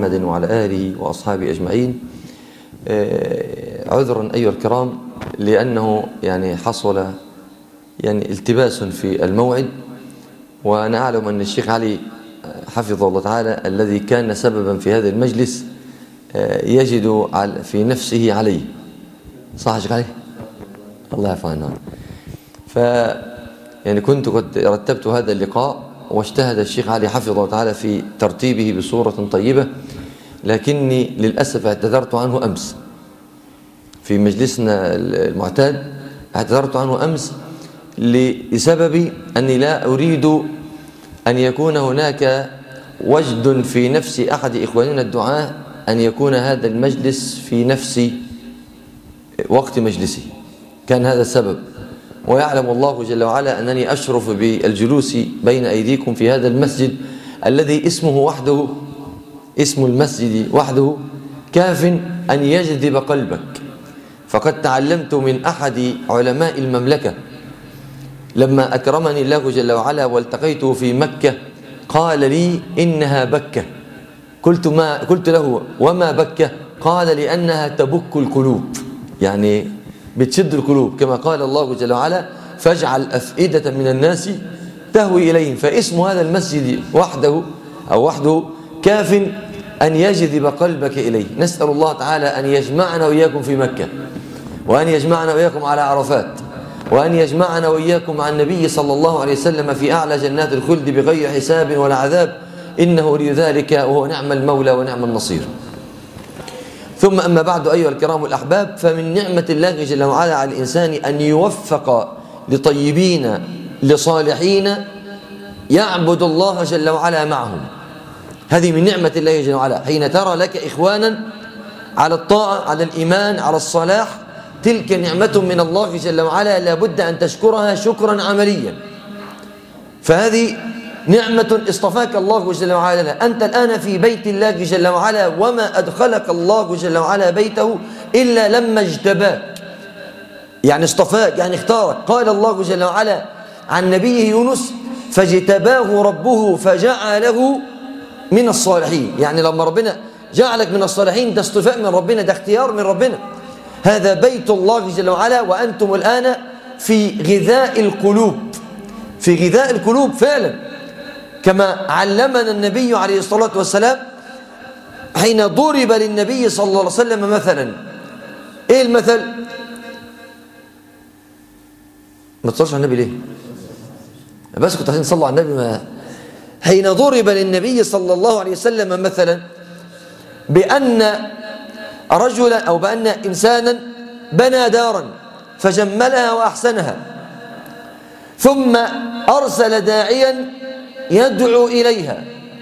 محمد وعلى آله وأصحابه أجمعين عذرا أيها الكرام لأنه يعني حصل يعني التباس في الموعد وأنا أعلم أن الشيخ علي حفظه الله تعالى الذي كان سببا في هذا المجلس يجد في نفسه عليه صح شيخ علي الله يعفو عنا ف يعني كنت قد رتبت هذا اللقاء واجتهد الشيخ علي حفظه الله تعالى في ترتيبه بصورة طيبة لكني للأسف اعتذرت عنه أمس في مجلسنا المعتاد اعتذرت عنه أمس لسبب أني لا أريد أن يكون هناك وجد في نفس أحد إخواننا الدعاة أن يكون هذا المجلس في نفس وقت مجلسي كان هذا السبب ويعلم الله جل وعلا أنني أشرف بالجلوس بين أيديكم في هذا المسجد الذي اسمه وحده اسم المسجد وحده كاف أن يجذب قلبك فقد تعلمت من أحد علماء المملكة لما أكرمني الله جل وعلا والتقيته في مكة قال لي إنها بكة قلت, ما قلت له وما بكة قال لأنها تبك القلوب يعني بتشد القلوب كما قال الله جل وعلا فاجعل أفئدة من الناس تهوي إليهم فاسم هذا المسجد وحده أو وحده كاف أن يجذب قلبك إليه نسأل الله تعالى أن يجمعنا وإياكم في مكة وأن يجمعنا وإياكم على عرفات وأن يجمعنا وإياكم مع النبي صلى الله عليه وسلم في أعلى جنات الخلد بغير حساب ولا عذاب إنه ولي ذلك وهو نعم المولى ونعم النصير ثم أما بعد أيها الكرام الأحباب فمن نعمة الله جل وعلا على الإنسان أن يوفق لطيبين لصالحين يعبد الله جل وعلا معهم هذه من نعمة الله جل وعلا حين ترى لك إخوانا على الطاعة على الإيمان على الصلاح تلك نعمة من الله جل وعلا لابد أن تشكرها شكرا عمليا فهذه نعمة اصطفاك الله جل وعلا لها أنت الآن في بيت الله جل وعلا وما أدخلك الله جل وعلا بيته إلا لما اجتباك يعني اصطفاك يعني اختارك قال الله جل وعلا عن نبيه يونس فاجتباه ربه فجعله من الصالحين يعني لما ربنا جعلك من الصالحين ده اصطفاء من ربنا ده اختيار من ربنا هذا بيت الله جل وعلا وأنتم الآن في غذاء القلوب في غذاء القلوب فعلا كما علمنا النبي عليه الصلاة والسلام حين ضرب للنبي صلى الله عليه وسلم مثلا ايه المثل ما تصلش على النبي ليه بس كنت عايزين نصلوا على النبي ما حين ضرب للنبي صلى الله عليه وسلم مثلا بأن رجلا أو بأن إنسانا بنى دارا فجملها وأحسنها ثم أرسل داعيا يدعو إليها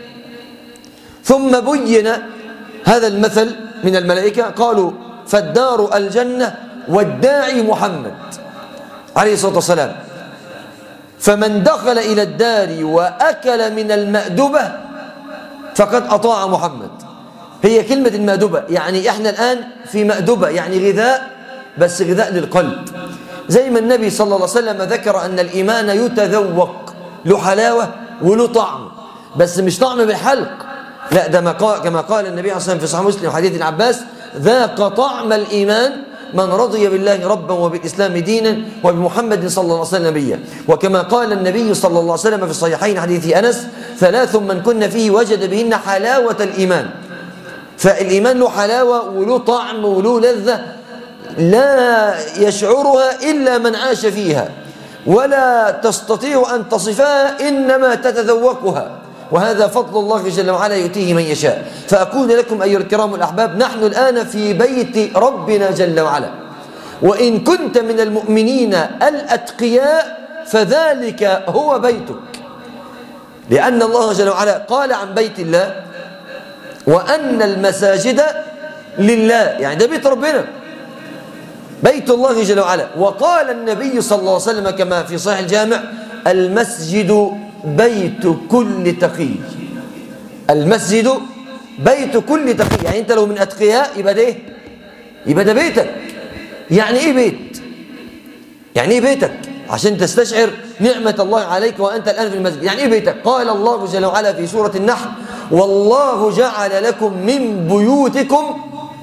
ثم بين هذا المثل من الملائكة قالوا فالدار الجنة والداعي محمد عليه الصلاة والسلام فمن دخل إلى الدار وأكل من المأدبة فقد أطاع محمد هي كلمة المأدبة يعني إحنا الآن في مأدبة يعني غذاء بس غذاء للقلب زي ما النبي صلى الله عليه وسلم ذكر أن الإيمان يتذوق له حلاوة وله طعم بس مش طعم بالحلق لا ده ما قال كما قال النبي عليه الصلاة والسلام في صحيح مسلم حديث العباس ذاق طعم الإيمان من رضي بالله ربا وبالإسلام دينا وبمحمد صلى الله عليه وسلم نبيا وكما قال النبي صلى الله عليه وسلم في الصحيحين حديث أنس ثلاث من كن فيه وجد بهن حلاوة الإيمان فالإيمان له حلاوة وله طعم وله لذة لا يشعرها إلا من عاش فيها ولا تستطيع أن تصفها إنما تتذوقها وهذا فضل الله جل وعلا يؤتيه من يشاء فأقول لكم أيها الكرام الأحباب نحن الآن في بيت ربنا جل وعلا وإن كنت من المؤمنين الأتقياء فذلك هو بيتك لأن الله جل وعلا قال عن بيت الله وأن المساجد لله يعني ده بيت ربنا بيت الله جل وعلا وقال النبي صلى الله عليه وسلم كما في صحيح الجامع المسجد بيت كل تقي المسجد بيت كل تقي يعني انت لو من اتقياء يبقى ده ايه يبقى ده بيتك يعني ايه بيت يعني ايه بيتك عشان تستشعر نعمة الله عليك وأنت الآن في المسجد يعني إيه بيتك قال الله جل وعلا في سورة النحل والله جعل لكم من بيوتكم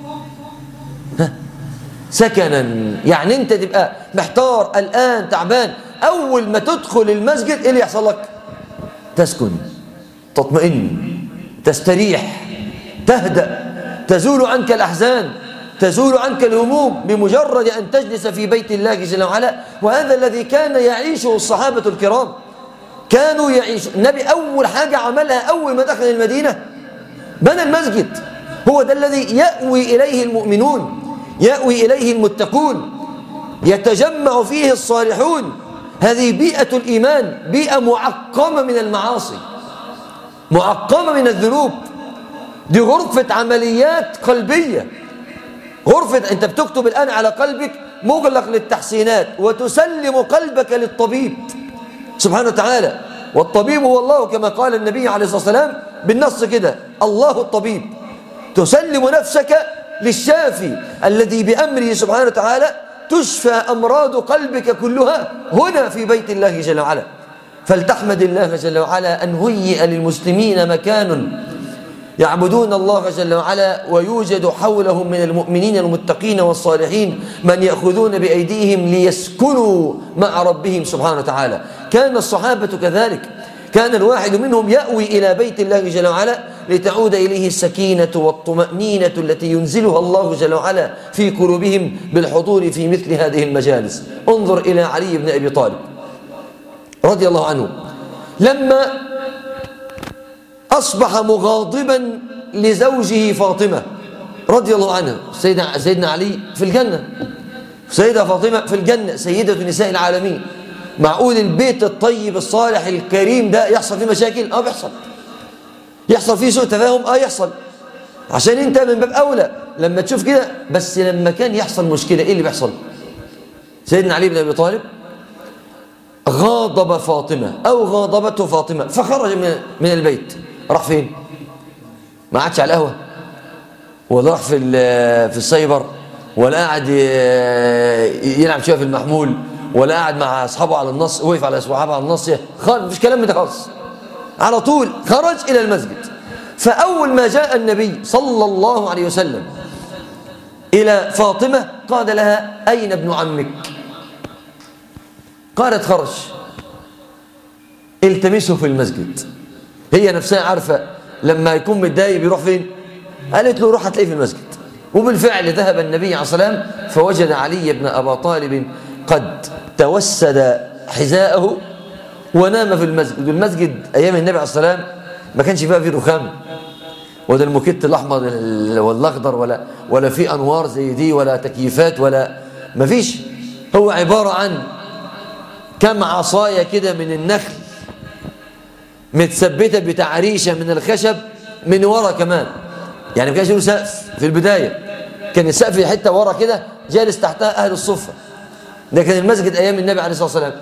سكنا يعني انت تبقى محتار الآن تعبان أول ما تدخل المسجد إيه اللي يحصل لك تسكن تطمئن تستريح تهدأ تزول عنك الأحزان تزول عنك الهموم بمجرد أن تجلس في بيت الله جل وعلا وهذا الذي كان يعيشه الصحابة الكرام كانوا يعيشون النبي أول حاجة عملها أول ما دخل المدينة بنى المسجد هو ده الذي يأوي إليه المؤمنون يأوي إليه المتقون يتجمع فيه الصالحون هذه بيئة الإيمان بيئة معقمة من المعاصي معقمة من الذنوب دي غرفة عمليات قلبية غرفة أنت بتكتب الآن على قلبك مغلق للتحسينات وتسلم قلبك للطبيب سبحانه وتعالى والطبيب هو الله كما قال النبي عليه الصلاة والسلام بالنص كده الله الطبيب تسلم نفسك للشافي الذي بأمره سبحانه وتعالى تشفى أمراض قلبك كلها هنا في بيت الله جل وعلا فلتحمد الله جل وعلا أن هيئ للمسلمين مكان يعبدون الله جل وعلا ويوجد حولهم من المؤمنين المتقين والصالحين من يأخذون بأيديهم ليسكنوا مع ربهم سبحانه وتعالى كان الصحابة كذلك كان الواحد منهم يأوي إلى بيت الله جل وعلا لتعود إليه السكينة والطمأنينة التي ينزلها الله جل وعلا في قلوبهم بالحضور في مثل هذه المجالس انظر إلى علي بن أبي طالب رضي الله عنه لما أصبح مغاضبا لزوجه فاطمة رضي الله عنها سيدنا, سيدنا علي في الجنة سيدة فاطمة في الجنة سيدة نساء العالمين معقول البيت الطيب الصالح الكريم ده يحصل فيه مشاكل اه بيحصل يحصل فيه سوء تفاهم اه يحصل عشان انت من باب اولى لما تشوف كده بس لما كان يحصل مشكله ايه اللي بيحصل سيدنا علي بن ابي طالب غاضب فاطمه او غاضبته فاطمه فخرج من من البيت راح فين ما عادش على القهوه ولا راح في في السايبر ولا قاعد يلعب شويه في المحمول ولا قاعد مع اصحابه على النص وقف على اصحابه على النص خالص مفيش كلام من ده خالص على طول خرج الى المسجد فاول ما جاء النبي صلى الله عليه وسلم الى فاطمه قال لها اين ابن عمك قالت خرج التمسه في المسجد هي نفسها عارفه لما يكون متضايق بيروح فين قالت له روح هتلاقيه في المسجد وبالفعل ذهب النبي عليه الصلاه والسلام فوجد علي بن ابا طالب قد توسد حذاءه ونام في المسجد والمسجد ايام النبي عليه الصلاه والسلام ما كانش فيها فيه رخام ولا الموكيت الاحمر والاخضر ولا ولا في انوار زي دي ولا تكييفات ولا ما فيش هو عباره عن كم عصايه كده من النخل متثبته بتعريشه من الخشب من ورا كمان يعني ما كانش له سقف في البدايه كان السقف حته ورا كده جالس تحتها اهل الصفه ده كان المسجد ايام النبي عليه الصلاه والسلام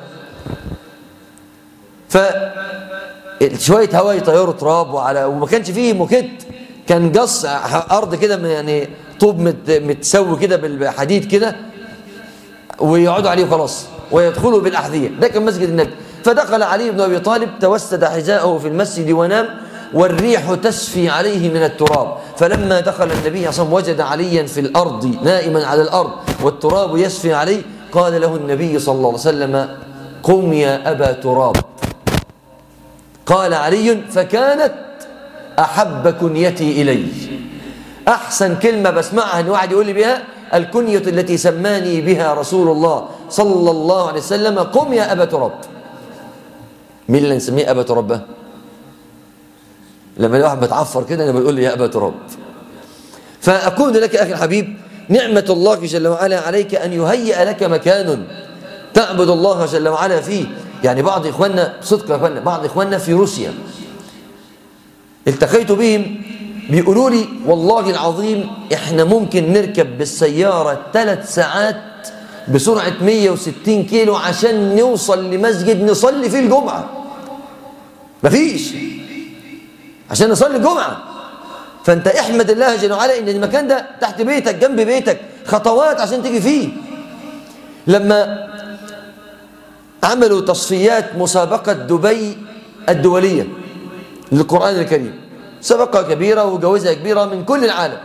ف شويه هواء يطيروا تراب وعلى وما كانش فيه موكيت كان قص ارض كده يعني طوب مت متسوي كده بالحديد كده ويقعدوا عليه وخلاص ويدخلوا بالاحذيه ده كان مسجد النبي فدخل علي بن ابي طالب توسد حذاءه في المسجد ونام والريح تسفي عليه من التراب فلما دخل النبي صلى الله عليه وسلم وجد عليا في الارض نائما على الارض والتراب يسفي عليه قال له النبي صلى الله عليه وسلم قم يا ابا تراب قال علي فكانت احب كنيتي الي احسن كلمه بسمعها ان واحد يقول لي بها الكنيه التي سماني بها رسول الله صلى الله عليه وسلم قم يا ابا تراب مين اللي نسميه ابا تراب بقى لما الواحد بتعفر كده لما يقول لي يا ابا تراب فاقول لك اخي الحبيب نعمه الله جل وعلا عليك ان يهيئ لك مكان تعبد الله جل وعلا فيه يعني بعض اخواننا صدق يا اخواننا بعض اخواننا في روسيا التقيت بهم بيقولوا لي والله العظيم احنا ممكن نركب بالسياره ثلاث ساعات بسرعه 160 كيلو عشان نوصل لمسجد نصلي فيه الجمعه مفيش عشان نصلي الجمعه فانت احمد الله جل وعلا ان المكان ده تحت بيتك جنب بيتك خطوات عشان تيجي فيه لما عملوا تصفيات مسابقة دبي الدولية للقرآن الكريم سبقة كبيرة وجوزها كبيرة من كل العالم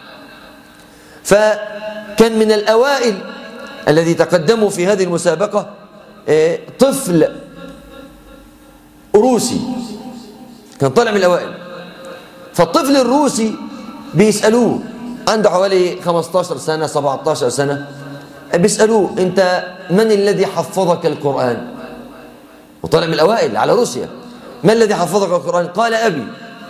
فكان من الأوائل الذي تقدموا في هذه المسابقة آه، طفل روسي كان طالع من الأوائل فالطفل الروسي بيسألوه عنده حوالي 15 سنة 17 سنة بيسألوه أنت من الذي حفظك القرآن وطالع من الأوائل على روسيا ما الذي حفظك القرآن قال أبي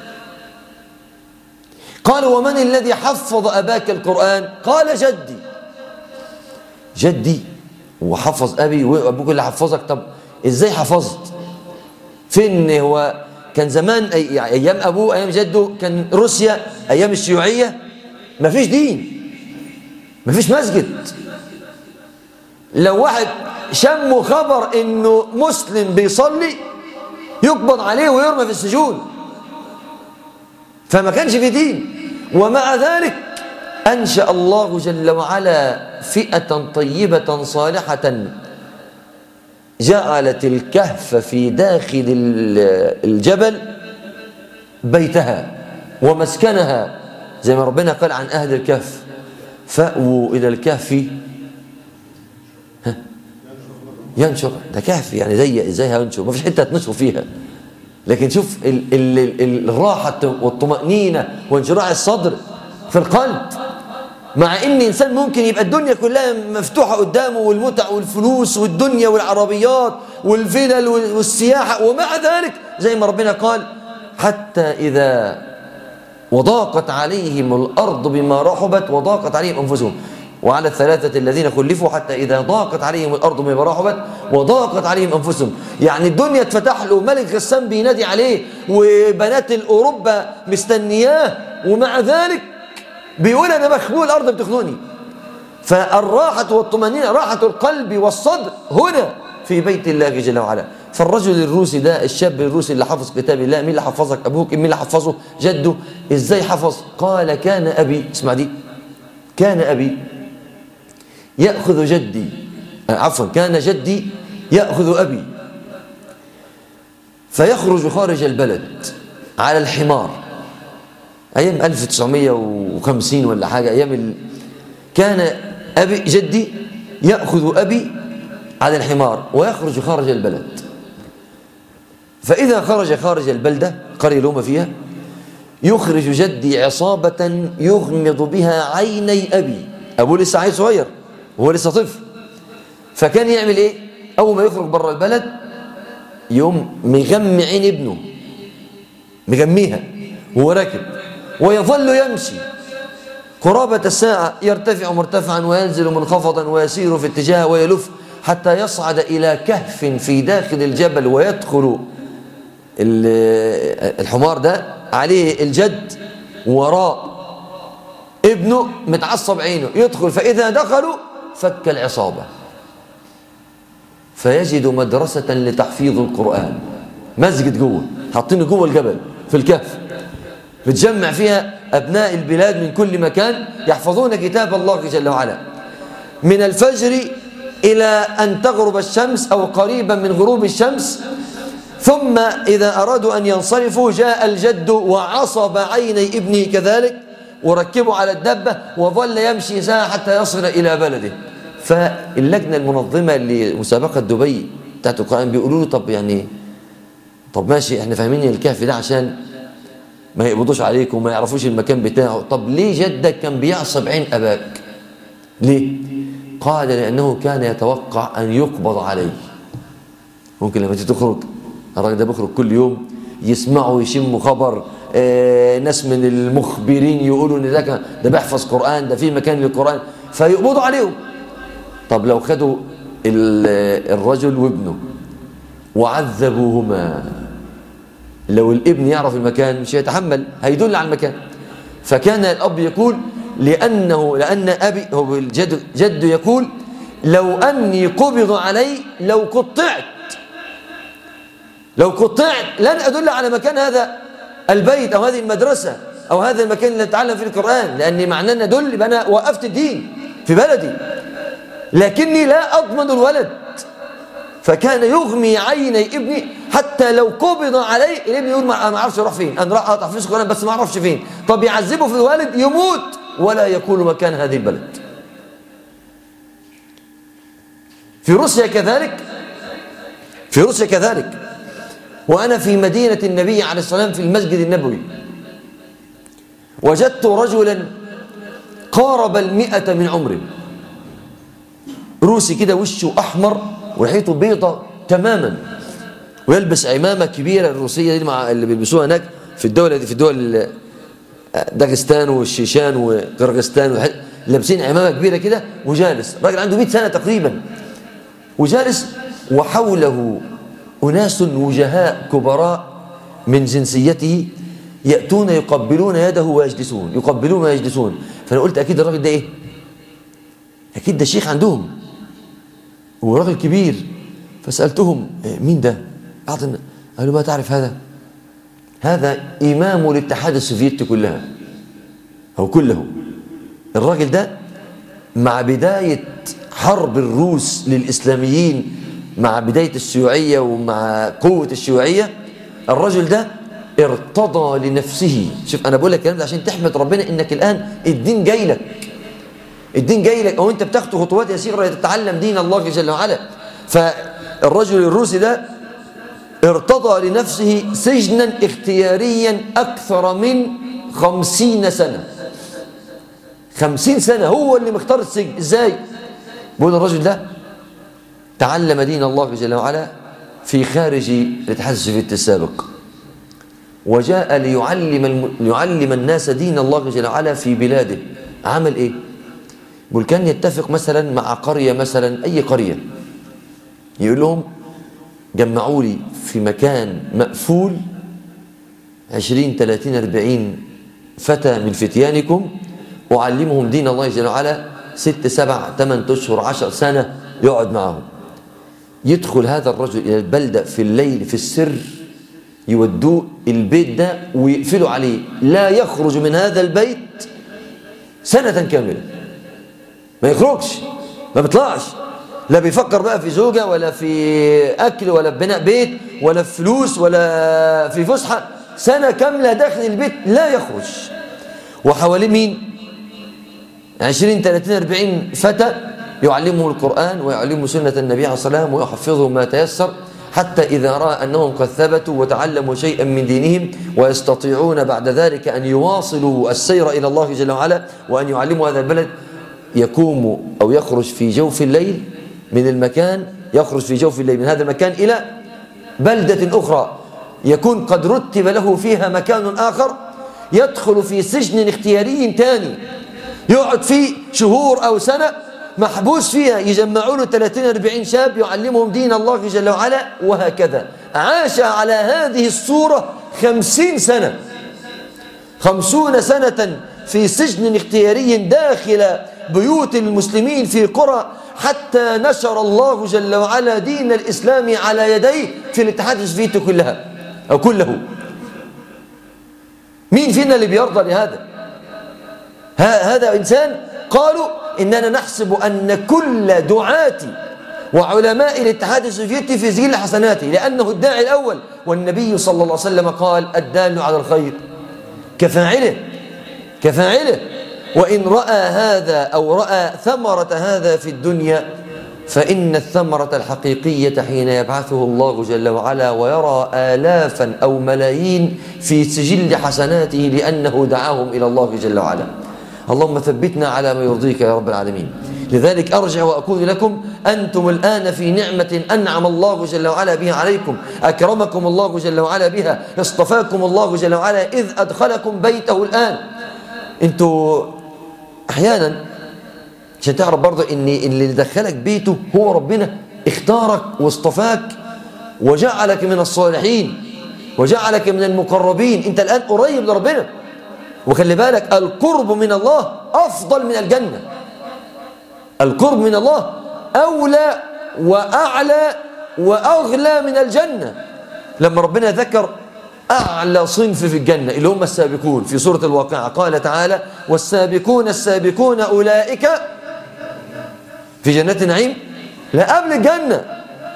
قال ومن الذي حفظ أباك القرآن قال جدي جدي وحفظ أبي وأبوك اللي حفظك طب إزاي حفظت فين هو كان زمان أي أيام أبوه أيام جده كان روسيا أيام الشيوعية ما فيش دين ما فيش مسجد لو واحد شموا خبر انه مسلم بيصلي يقبض عليه ويرمى في السجون فما كانش في دين ومع ذلك أنشأ الله جل وعلا فئة طيبة صالحة جعلت الكهف في داخل الجبل بيتها ومسكنها زي ما ربنا قال عن أهل الكهف فأووا إلى الكهف ينشر ده كهف يعني زي ازاي هينشر ما فيش حته تنشر فيها لكن شوف ال ال ال الراحه والطمانينه وانشراح الصدر في القلب مع ان انسان ممكن يبقى الدنيا كلها مفتوحه قدامه والمتع والفلوس والدنيا والعربيات والفلل والسياحه ومع ذلك زي ما ربنا قال حتى اذا وضاقت عليهم الارض بما رحبت وضاقت عليهم انفسهم وعلى الثلاثة الذين خلفوا حتى إذا ضاقت عليهم الأرض بما رحبت وضاقت عليهم أنفسهم يعني الدنيا اتفتح له ملك غسان بينادي عليه وبنات الأوروبا مستنياه ومع ذلك بيقول أنا مخبوء الأرض بتخنقني فالراحة والطمأنينة راحة القلب والصدر هنا في بيت الله جل وعلا فالرجل الروسي ده الشاب الروسي اللي حفظ كتاب الله مين اللي حفظك أبوك مين اللي حفظه جده إزاي حفظ قال كان أبي اسمع دي كان أبي يأخذ جدي آه، عفوا كان جدي يأخذ أبي فيخرج خارج البلد على الحمار أيام 1950 ولا حاجة أيام ال... كان أبي جدي يأخذ أبي على الحمار ويخرج خارج البلد فإذا خرج خارج البلدة قرية لهم فيها يخرج جدي عصابة يغمض بها عيني أبي أبوه لسه عيل صغير وهو لسه طفل فكان يعمل ايه اول ما يخرج بره البلد يوم مغمي عين ابنه مغميها وهو راكب ويظل يمشي قرابة الساعة يرتفع مرتفعا وينزل منخفضا ويسير في اتجاه ويلف حتى يصعد إلى كهف في داخل الجبل ويدخل الحمار ده عليه الجد وراء ابنه متعصب عينه يدخل فإذا دخلوا فك العصابة فيجد مدرسة لتحفيظ القرآن مسجد جوه حاطينه جوه الجبل في الكهف بتجمع فيها أبناء البلاد من كل مكان يحفظون كتاب الله جل وعلا من الفجر إلى أن تغرب الشمس أو قريبا من غروب الشمس ثم إذا أرادوا أن ينصرفوا جاء الجد وعصب عيني ابنه كذلك وركبه على الدبة وظل يمشي ساعة حتى يصل إلى بلده فاللجنة المنظمة لمسابقة دبي بتاعت القرآن بيقولوا له طب يعني طب ماشي احنا فاهمين الكهف ده عشان ما يقبضوش عليك وما يعرفوش المكان بتاعه طب ليه جدك كان بيعصب عين أباك ليه قال لأنه كان يتوقع أن يقبض عليه ممكن لما تخرج الراجل ده بيخرج كل يوم يسمعوا يشموا خبر آه ناس من المخبرين يقولوا ان ده ده بيحفظ قرآن ده في مكان للقرآن فيقبضوا عليهم طب لو خدوا الرجل وابنه وعذبوهما لو الابن يعرف المكان مش هيتحمل هيدل على المكان فكان الأب يقول لأنه لأن أبي هو الجد جد يقول لو أني قبض علي لو قطعت لو قطعت لن أدل على مكان هذا البيت أو هذه المدرسة أو هذا المكان اللي نتعلم فيه القرآن لأني معناه أن أدل يبقى أنا وقفت الدين في بلدي لكني لا أضمن الولد فكان يغمي عيني ابني حتى لو قبض عليه الابن يقول ما اعرفش يروح فين انا راح اقطع فلوس القران بس ما اعرفش فين طب يعذبه في الوالد يموت ولا يكون مكان هذه البلد في روسيا كذلك في روسيا كذلك وأنا في مدينة النبي عليه الصلاة والسلام في المسجد النبوي وجدت رجلا قارب المئة من عمره روسي كده وشه أحمر وريحته بيضة تماما ويلبس عمامة كبيرة الروسية دي مع اللي بيلبسوها هناك في الدولة دي في الدول داغستان والشيشان وقرغستان لابسين عمامة كبيرة كده وجالس راجل عنده 100 سنة تقريبا وجالس وحوله أناس وجهاء كبراء من جنسيته يأتون يقبلون يده ويجلسون يقبلون ويجلسون فأنا قلت أكيد الراجل ده إيه أكيد ده شيخ عندهم هو راجل كبير فسألتهم إيه مين ده أعطنا قالوا ما تعرف هذا هذا إمام الاتحاد السوفيتي كلها أو كله الراجل ده مع بداية حرب الروس للإسلاميين مع بداية الشيوعية ومع قوة الشيوعية الرجل ده ارتضى لنفسه شوف أنا بقول لك الكلام ده عشان تحمد ربنا إنك الآن الدين جاي لك الدين جاي لك أو أنت بتاخد خطوات يسيرة تتعلم دين الله جل وعلا فالرجل الروسي ده ارتضى لنفسه سجنا اختياريا أكثر من خمسين سنة خمسين سنة هو اللي مختار السجن ازاي بقول الرجل ده تعلم دين الله جل وعلا في خارج الاتحاد السوفيتي السابق وجاء ليعلم الم... ليعلم الناس دين الله جل وعلا في بلاده عمل ايه بقول كان يتفق مثلا مع قرية مثلا اي قرية يقول لهم جمعوا لي في مكان مقفول عشرين ثلاثين أربعين فتى من فتيانكم أعلمهم دين الله جل وعلا ست سبع ثمان أشهر عشر سنة يقعد معهم يدخل هذا الرجل إلى البلدة في الليل في السر يودوه البيت ده ويقفلوا عليه لا يخرج من هذا البيت سنة كاملة ما يخرجش ما بيطلعش لا بيفكر بقى في زوجة ولا في أكل ولا في بناء بيت ولا في فلوس ولا في فسحة سنة كاملة داخل البيت لا يخرج وحواليه مين عشرين ثلاثين أربعين فتى يعلمه القرآن ويعلمه سنة النبي عليه الصلاة والسلام ويحفظه ما تيسر حتى إذا رأى أنهم قد ثبتوا وتعلموا شيئا من دينهم ويستطيعون بعد ذلك أن يواصلوا السير إلى الله جل وعلا وأن يعلموا هذا البلد يقوم أو يخرج في جوف الليل من المكان يخرج في جوف الليل من هذا المكان إلى بلدة أخرى يكون قد رتب له فيها مكان آخر يدخل في سجن اختياري ثاني يقعد فيه شهور أو سنة محبوس فيها يجمعوا له 30 40 شاب يعلمهم دين الله جل وعلا وهكذا عاش على هذه الصورة خمسين سنة خمسون سنة في سجن اختياري داخل بيوت المسلمين في قرى حتى نشر الله جل وعلا دين الإسلام على يديه في الاتحاد السوفيتي كلها أو كله مين فينا اللي بيرضى لهذا هذا إنسان قالوا إننا نحسب أن كل دعاة وعلماء الاتحاد السوفيتي في سجل حسناته لأنه الداعي الأول والنبي صلى الله عليه وسلم قال الدال على الخير كفاعله كفاعله وإن رأى هذا أو رأى ثمرة هذا في الدنيا فإن الثمرة الحقيقية حين يبعثه الله جل وعلا ويرى آلافا أو ملايين في سجل حسناته لأنه دعاهم إلى الله جل وعلا اللهم ثبتنا على ما يرضيك يا رب العالمين لذلك أرجع وأقول لكم أنتم الآن في نعمة أنعم الله جل وعلا بها عليكم أكرمكم الله جل وعلا بها اصطفاكم الله جل وعلا إذ أدخلكم بيته الآن أنتوا أحيانا عشان تعرف برضه ان اللي دخلك بيته هو ربنا اختارك واصطفاك وجعلك من الصالحين وجعلك من المقربين انت الان قريب لربنا وخلي بالك القرب من الله افضل من الجنه القرب من الله اولى واعلى واغلى من الجنه لما ربنا ذكر أعلى صنف في الجنة اللي هم السابقون في سورة الواقعة قال تعالى والسابقون السابقون أولئك في جنات النعيم لا قبل الجنة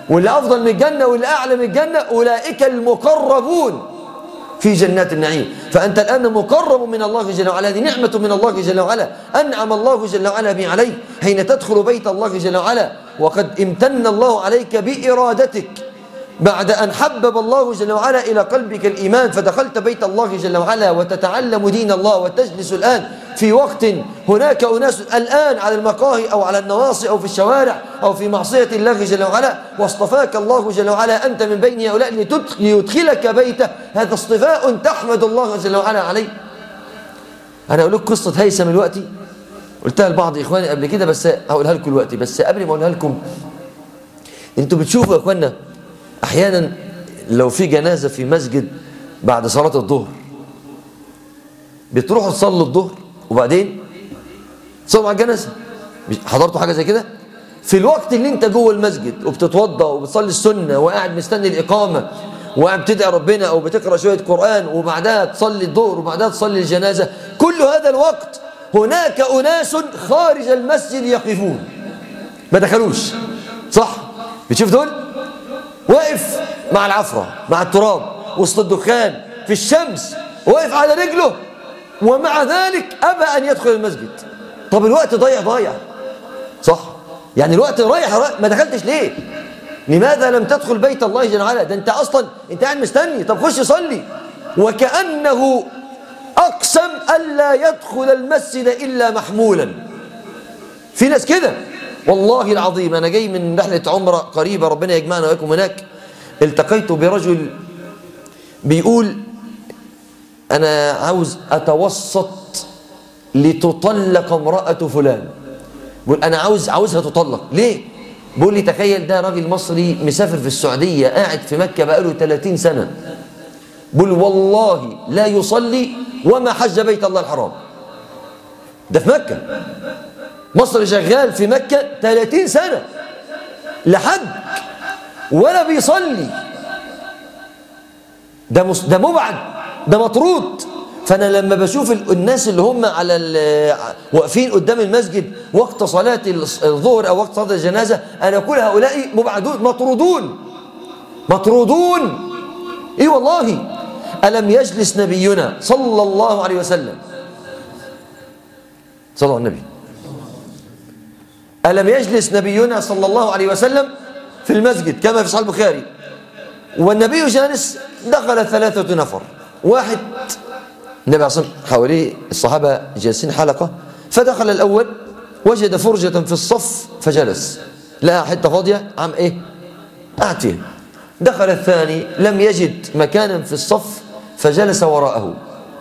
واللي أفضل من الجنة واللي أعلى من الجنة أولئك المقربون في جنات النعيم فأنت الآن مقرب من الله جل وعلا هذه نعمة من الله جل وعلا أنعم الله جل وعلا به عليك حين تدخل بيت الله جل وعلا وقد امتن الله عليك بإرادتك بعد أن حبب الله جل وعلا إلى قلبك الإيمان فدخلت بيت الله جل وعلا وتتعلم دين الله وتجلس الآن في وقت هناك أناس الآن على المقاهي أو على النواصي أو في الشوارع أو في معصية الله جل وعلا واصطفاك الله جل وعلا أنت من بين هؤلاء ليدخلك بيته هذا اصطفاء تحمد الله جل وعلا عليه أنا أقول لك قصة هيثم الوقتي قلتها لبعض إخواني قبل كده بس هقولها لكم الوقت بس قبل ما أقولها لكم أنتوا بتشوفوا يا إخواننا أحيانا لو في جنازة في مسجد بعد صلاة الظهر بتروحوا تصلوا الظهر وبعدين تصلوا على الجنازة حضرتوا حاجة زي كده في الوقت اللي انت جوه المسجد وبتتوضا وبتصلي السنة وقاعد مستني الإقامة وقاعد بتدعي ربنا أو بتقرأ شوية قرآن وبعدها تصلي الظهر وبعدها تصلي الجنازة كل هذا الوقت هناك أناس خارج المسجد يقفون ما دخلوش صح بتشوف دول واقف مع العفرة مع التراب وسط الدخان في الشمس واقف على رجله ومع ذلك أبى أن يدخل المسجد طب الوقت ضيع ضايع صح يعني الوقت رايح رايح ما دخلتش ليه لماذا لم تدخل بيت الله جل وعلا ده انت اصلا انت قاعد مستني طب خش صلي وكأنه أقسم ألا يدخل المسجد إلا محمولا في ناس كده والله العظيم أنا جاي من رحلة عمرة قريبة ربنا يجمعنا وياكم هناك التقيت برجل بيقول أنا عاوز أتوسط لتطلق امرأة فلان بيقول أنا عاوز عاوزها تطلق ليه؟ بيقول لي تخيل ده راجل مصري مسافر في السعودية قاعد في مكة بقاله 30 سنة بيقول والله لا يصلي وما حج بيت الله الحرام ده في مكة مصر شغال في مكة 30 سنة لحد ولا بيصلي ده مص... ده مبعد ده مطرود فانا لما بشوف الناس اللي هم على واقفين قدام المسجد وقت صلاه الظهر او وقت صلاه الجنازه انا كل هؤلاء مبعدون مطرودون مطرودون اي والله الم يجلس نبينا صلى الله عليه وسلم صلى الله على النبي ألم يجلس نبينا صلى الله عليه وسلم في المسجد كما في صحيح البخاري والنبي جالس دخل ثلاثة نفر واحد النبي عليه الصلاة حواليه الصحابة جالسين حلقة فدخل الأول وجد فرجة في الصف فجلس لقى حتة فاضية عم إيه قعد فيها دخل الثاني لم يجد مكانا في الصف فجلس وراءه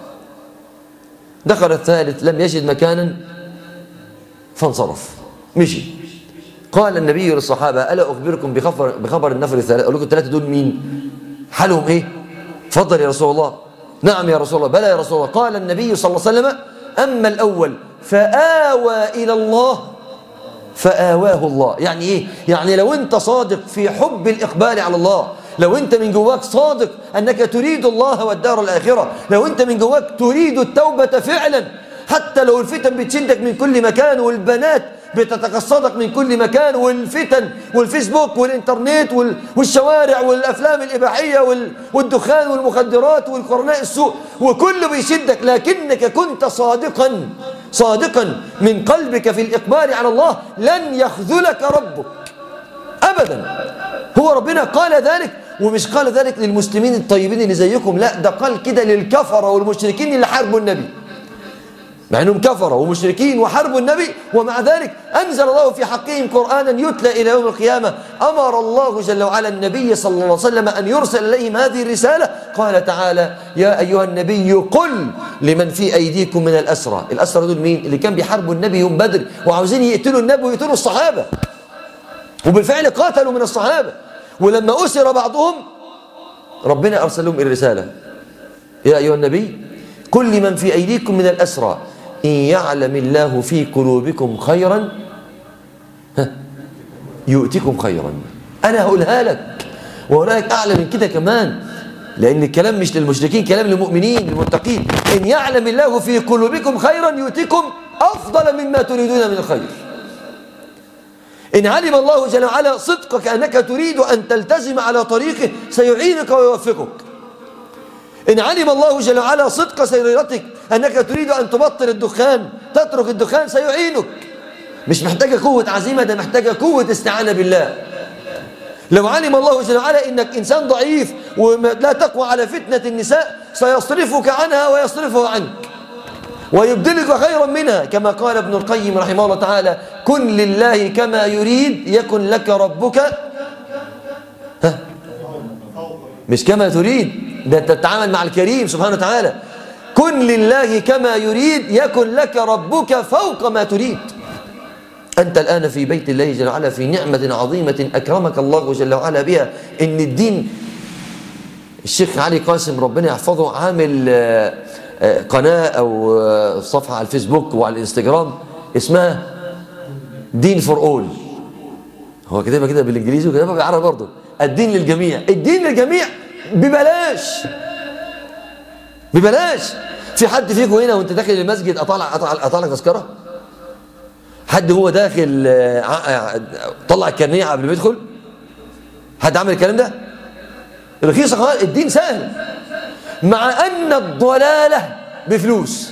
دخل الثالث لم يجد مكانا فانصرف مشي قال النبي للصحابة ألا أخبركم بخبر, بخبر النفر الثلاثة أقول لكم الثلاثة دول مين حالهم إيه فضل يا رسول الله نعم يا رسول الله بلى يا رسول الله قال النبي صلى الله عليه وسلم أما الأول فآوى إلى الله فآواه الله يعني إيه يعني لو أنت صادق في حب الإقبال على الله لو أنت من جواك صادق أنك تريد الله والدار الآخرة لو أنت من جواك تريد التوبة فعلا حتى لو الفتن بتشدك من كل مكان والبنات بتتقصدك من كل مكان والفتن والفيسبوك والإنترنت والشوارع والأفلام الإباحية والدخان والمخدرات والقرناء السوء وكله بيشدك لكنك كنت صادقا صادقا من قلبك في الإقبال على الله لن يخذلك ربك أبدا هو ربنا قال ذلك ومش قال ذلك للمسلمين الطيبين اللي زيكم لا ده قال كده للكفرة والمشركين اللي حاربوا النبي مع انهم كفروا ومشركين وحربوا النبي ومع ذلك انزل الله في حقهم قرانا يتلى الى يوم القيامه امر الله جل وعلا النبي صلى الله عليه وسلم ان يرسل اليهم هذه الرساله قال تعالى يا ايها النبي قل لمن في ايديكم من الاسرى الاسرى دول مين اللي كان بيحاربوا النبي يوم بدر وعاوزين يقتلوا النبي ويقتلوا الصحابه وبالفعل قاتلوا من الصحابه ولما اسر بعضهم ربنا ارسل لهم الرساله يا ايها النبي كل من في ايديكم من الاسرى إن يعلم الله في قلوبكم خيرا يؤتكم خيرا أنا هقولها لك وهناك أعلى من كده كمان لأن الكلام مش للمشركين كلام للمؤمنين للمتقين إن يعلم الله في قلوبكم خيرا يؤتكم أفضل مما تريدون من الخير إن علم الله جل وعلا صدقك أنك تريد أن تلتزم على طريقه سيعينك ويوفقك إن علم الله جل وعلا صدق سريرتك أنك تريد أن تبطل الدخان تترك الدخان سيعينك مش محتاجة قوة عزيمة ده محتاجة قوة استعانة بالله لو علم الله جل وعلا إنك إنسان ضعيف ولا تقوى على فتنة النساء سيصرفك عنها ويصرفه عنك ويبدلك خيرا منها كما قال ابن القيم رحمه الله تعالى كن لله كما يريد يكن لك ربك ها مش كما تريد ده تتعامل مع الكريم سبحانه وتعالى كن لله كما يريد يكن لك ربك فوق ما تريد أنت الآن في بيت الله جل وعلا في نعمة عظيمة أكرمك الله جل وعلا بها إن الدين الشيخ علي قاسم ربنا يحفظه عامل قناة أو صفحة على الفيسبوك وعلى الانستجرام اسمها دين فور أول هو كتبها كده بالإنجليزي وكتبها بالعربي برضه الدين للجميع الدين للجميع ببلاش ببلاش في حد فيكم هنا وانت داخل المسجد اطلع اطلع لك تذكره حد هو داخل طلع الكرنيه قبل ما يدخل حد عمل الكلام ده رخيصه خالص الدين سهل مع ان الضلاله بفلوس